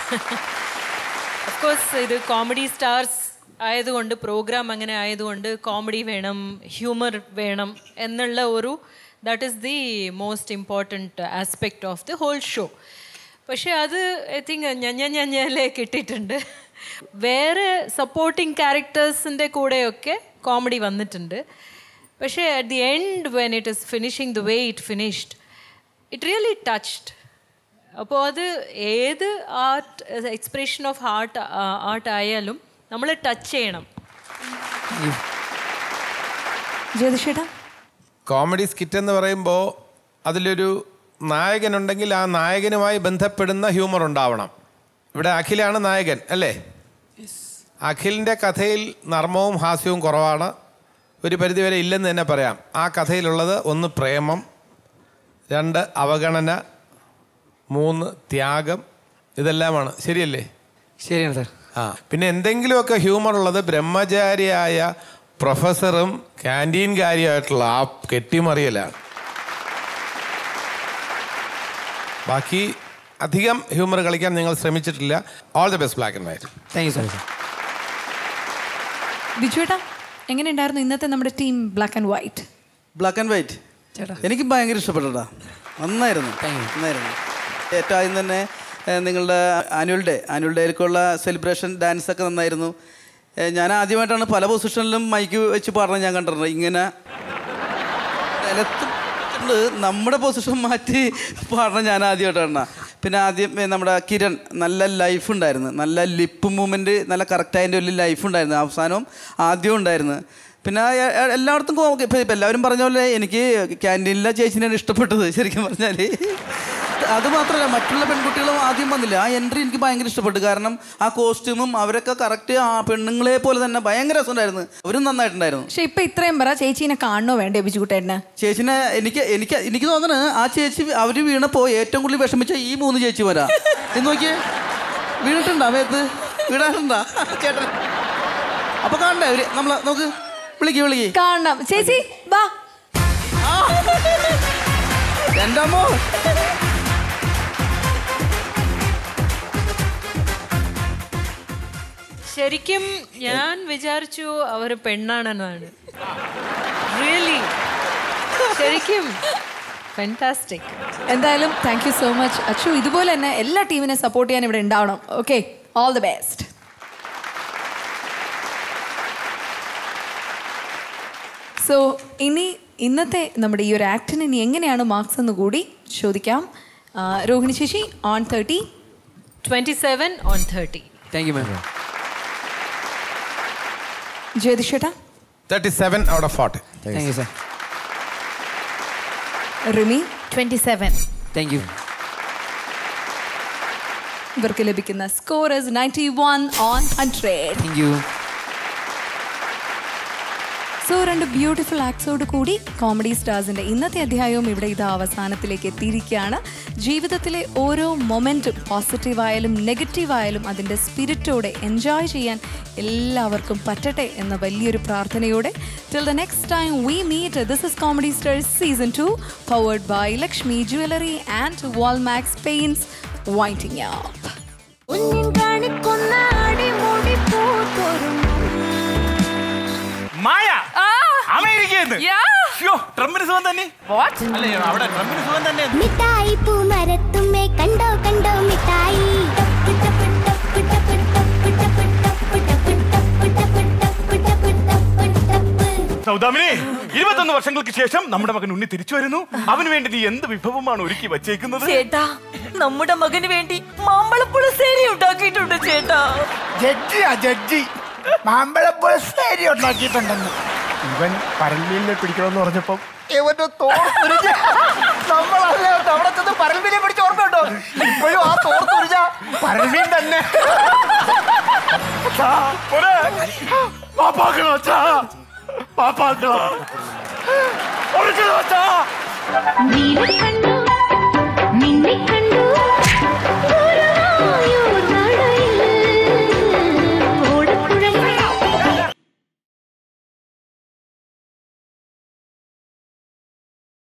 കോഴ്സ് ഇത് കോമഡി സ്റ്റാർസ് ആയതുകൊണ്ട് പ്രോഗ്രാം അങ്ങനെ ആയതുകൊണ്ട് കോമഡി വേണം ഹ്യൂമർ വേണം എന്നുള്ള ഒരു that is the most important aspect of the whole show പക്ഷേ അത് ഐ തിങ്ക് ഞഞ്ഞ ഞഞ്ഞലേ കിട്ടിയിട്ടുണ്ട് വേറെ സപ്പോർട്ടിങ് ക്യാരക്ടേഴ്സിൻ്റെ കൂടെയൊക്കെ കോമഡി വന്നിട്ടുണ്ട് പക്ഷേ at the end when it is finishing the way it finished it really touched അപ്പോൾ അത് ഏത് art expression of heart art ആയാലും നമ്മൾ ടച്ച് ചെയ്യണം ജ്യോതിഷേട്ടാ കോമഡി സ്കിറ്റ് എന്ന് പറയുമ്പോൾ അതിലൊരു നായകനുണ്ടെങ്കിൽ ആ നായകനുമായി ബന്ധപ്പെടുന്ന ഹ്യൂമർ ഉണ്ടാവണം ഇവിടെ അഖിലാണ് നായകൻ അല്ലേ അഖിലിൻ്റെ കഥയിൽ നർമ്മവും ഹാസ്യവും കുറവാണ് ഒരു പരിധിവരെ ഇല്ലെന്ന് തന്നെ പറയാം ആ കഥയിലുള്ളത് ഒന്ന് പ്രേമം രണ്ട് അവഗണന മൂന്ന് ത്യാഗം ഇതെല്ലാമാണ് ശരിയല്ലേ ശരിയാണ് സാർ ആ പിന്നെ എന്തെങ്കിലുമൊക്കെ ഹ്യൂമർ ഉള്ളത് ബ്രഹ്മചാരിയായ പ്രൊഫസറും ക്യാൻറ്റീൻകാരിയായിട്ടുള്ള ആ കെട്ടിമറിയലാണ് ബാക്കി അധികം ഹ്യൂമർ കളിക്കാൻ നിങ്ങൾ ശ്രമിച്ചിട്ടില്ല all the best black and white thank you sir ബിജുവേട്ടാ എങ്ങനെയുണ്ടായിരുന്നു ഇന്നത്തെ നമ്മുടെ team black and white black and white ചേട്ടാ എനിക്ക് ഭയങ്കര ഇഷ്ടപ്പെട്ടടാ നന്നായിരുന്നു നന്നായിരുന്നു ഏറ്റവും ആദ്യം തന്നെ ഏഹ്, നിങ്ങളുടെ ആനുവൽ ഡേ ആനുവൽ ഡേയിലേക്കുള്ള സെലിബ്രേഷൻ ഡാൻസ് ഒക്കെ നന്നായിരുന്നു ഏഹ്, ഞാൻ ആദ്യമായിട്ടാണ് പല പൊസിഷനിലും മൈക്ക് വെച്ച് പാടുന്നത് ഞാൻ കണ്ടിട്ടുണ്ട് ഇങ്ങനെ നിലത്ത് ണ്ട് നമ്മുടെ പൊസിഷൻ മാറ്റി പാടണം ഞാൻ ആദ്യമായിട്ടാണ് പിന്നെ ആദ്യം ഏ, നമ്മുടെ കിരൺ നല്ല ലൈഫ് ഉണ്ടായിരുന്നു നല്ല ലിപ്പ് മൂവ്മെൻറ്റ് നല്ല കറക്റ്റായതിൻ്റെ ഒരു ലൈഫ് ഉണ്ടായിരുന്നു അവസാനവും ആദ്യവും ഉണ്ടായിരുന്നു പിന്നെ ആ, എ- എല്ലായിടത്തും ഇപ്പം ഇപ്പം എല്ലാവരും പറഞ്ഞ പോലെ എനിക്ക് ക്യാൻറ്റീനിലെ ചേച്ചിനെയാണ് ഇഷ്ടപ്പെട്ടത് ശരിക്കും പറഞ്ഞാൽ അത് മാത്രമല്ല മറ്റുള്ള പെൺകുട്ടികളും ആദ്യം വന്നില്ല ആ എൻട്രി എനിക്ക് ഭയങ്കര ഇഷ്ടപ്പെട്ടു കാരണം ആ കോസ്റ്റ്യൂമും അവരൊക്കെ കറക്റ്റ് ആ പെണ്ണുങ്ങളെ പോലെ തന്നെ ഭയങ്കര രസമുണ്ടായിരുന്നു അവരും നന്നായിട്ടുണ്ടായിരുന്നു പക്ഷെ ഇപ്പൊ ഇത്രയും പറ ചേച്ചീനെ കാണണോ വേണ്ടേ ബിജുകുട്ടേട്ടന് ചേച്ചിനെ എനിക്ക് എനിക്ക് എനിക്ക് തോന്നുന്നത് ആ ചേച്ചി അവര് വീണപ്പോ ഏറ്റവും കൂടുതൽ വിഷമിച്ച ഈ മൂന്ന് ചേച്ചി വരാ ഇത് നോക്കിയേ വീണിട്ടുണ്ടാ മേത്ത് വീണാട്ടുണ്ടാ ചേട്ടൻ അപ്പൊ കാണണ്ടേ അവര് നമ്മളെ നോക്ക് വിളിക്ക് വിളിക്ക് കാണണം ചേച്ചി വാ എന്റെ അമ്മോ ശരിക്കും ഞാൻ വിചാരിച്ചു അവർ പെണ്ണാണെന്നാണ് റിയലി ശരിക്കും ഫാന്റാസ്റ്റിക് എന്തായാലും thank you so much Achu ഇതുപോലെ തന്നെ എല്ലാ ടീമിനെ സപ്പോർട്ട് ചെയ്യാൻ ഇവിടെ ഉണ്ടാവണം okay all the best so ഇനി ഇന്നത്തെ നമ്മുടെ ഈ ഒരു ആക്ടിന് ഇനി എങ്ങനെയാണ് മാർക്സ് എന്ന് കൂടി ചോദിക്കാം ആ, Rohini Sasi on thirty twenty seven on thirty thank you ma'am ജ്യോതിഷേട്ടാ thirty seven out of forty thank you sir Rimi twenty seven thank you ഇവർക്ക് ലഭിക്കുന്ന scorers ninety one on hundred thank you so രണ്ട് ബ്യൂട്ടിഫുൾ ആക്ട്സോട് കൂടി കോമഡി സ്റ്റാർസിന്റെ ഇന്നത്തെ അധ്യായവും ഇവിടെ ഇത് അവസാനത്തിലേക്ക് എത്തിയിരിക്കുകയാണ് ജീവിതത്തിലെ ഓരോ മൊമെന്റും പോസിറ്റീവ് ആയാലും നെഗറ്റീവ് ആയാലും അതിൻ്റെ സ്പിരിറ്റോടെ എൻജോയ് ചെയ്യാൻ എല്ലാവർക്കും പറ്റട്ടെ എന്ന വലിയൊരു പ്രാർത്ഥനയോടെ till the next time we meet this is comedy stars season two powered by Lakshmi jewellery and Walmax paints winding up കാണിക്കുന്ന അടിമുടി പൂത്തൊരു മായ അമേരിക്കന്ന് ട്രംപിന് സുഖം തന്നെ അല്ലേ അവിടെ ട്രംപിന് സുഖം തന്നെ മിഠായി പൂമരത്തുമ്മേ കണ്ടോ കണ്ടോ മിഠായി ടപ്പ് ടപ്പ് ടപ്പ് ടപ്പ് ടപ്പ് ടപ്പ് ടപ്പ് ടപ്പ് ടപ്പ് ടപ്പ് ടപ്പ് ടപ്പ് ടപ്പ് സൗദാമിനെ ഇരുപത്തൊന്ന് വർഷങ്ങൾക്ക് ശേഷം നമ്മുടെ മകൻ ഉണ്ണി തിരിച്ചു വരുന്നു അവന് വേണ്ടി നീ എന്ത് വിഭവമാണ് ഒരുക്കി വച്ചേക്കുന്നത് ചേട്ടാ നമ്മുടെ മകന് വേണ്ടി മാമ്പളപ്പുളശ്ശേരി ഉണ്ടാക്കിയിട്ടുണ്ട് ചേട്ടാ ജഡ്ജിയാ ജഡ്ജി മാമ്പഴപ്പുഴശ്ശേരി ഉണ്ടാക്കിയിട്ടുണ്ടെന്ന് ഇവൻ പരൽമീലിനെ പിടിക്കണമെന്ന് പറഞ്ഞപ്പം ഇവന്റെ തോർത്തുരിഞ്ഞ നമ്മളല്ലേ അവിടെ ചെന്ന് പരൽമീനെ പിടിച്ച് ഓർമ്മയുണ്ടോ ഇപ്പോഴും ആ തോർത്തുരിഞ്ഞ പരൽമീൻ തന്നെ അച്ഛാ, മോനെ, പാപ്പാക്കളോ അച്ഛാ പാപ്പാക്കളോ ഒളിച്ചതോ അച്ഛാ നീലക്കണ്ണു നിന്നെ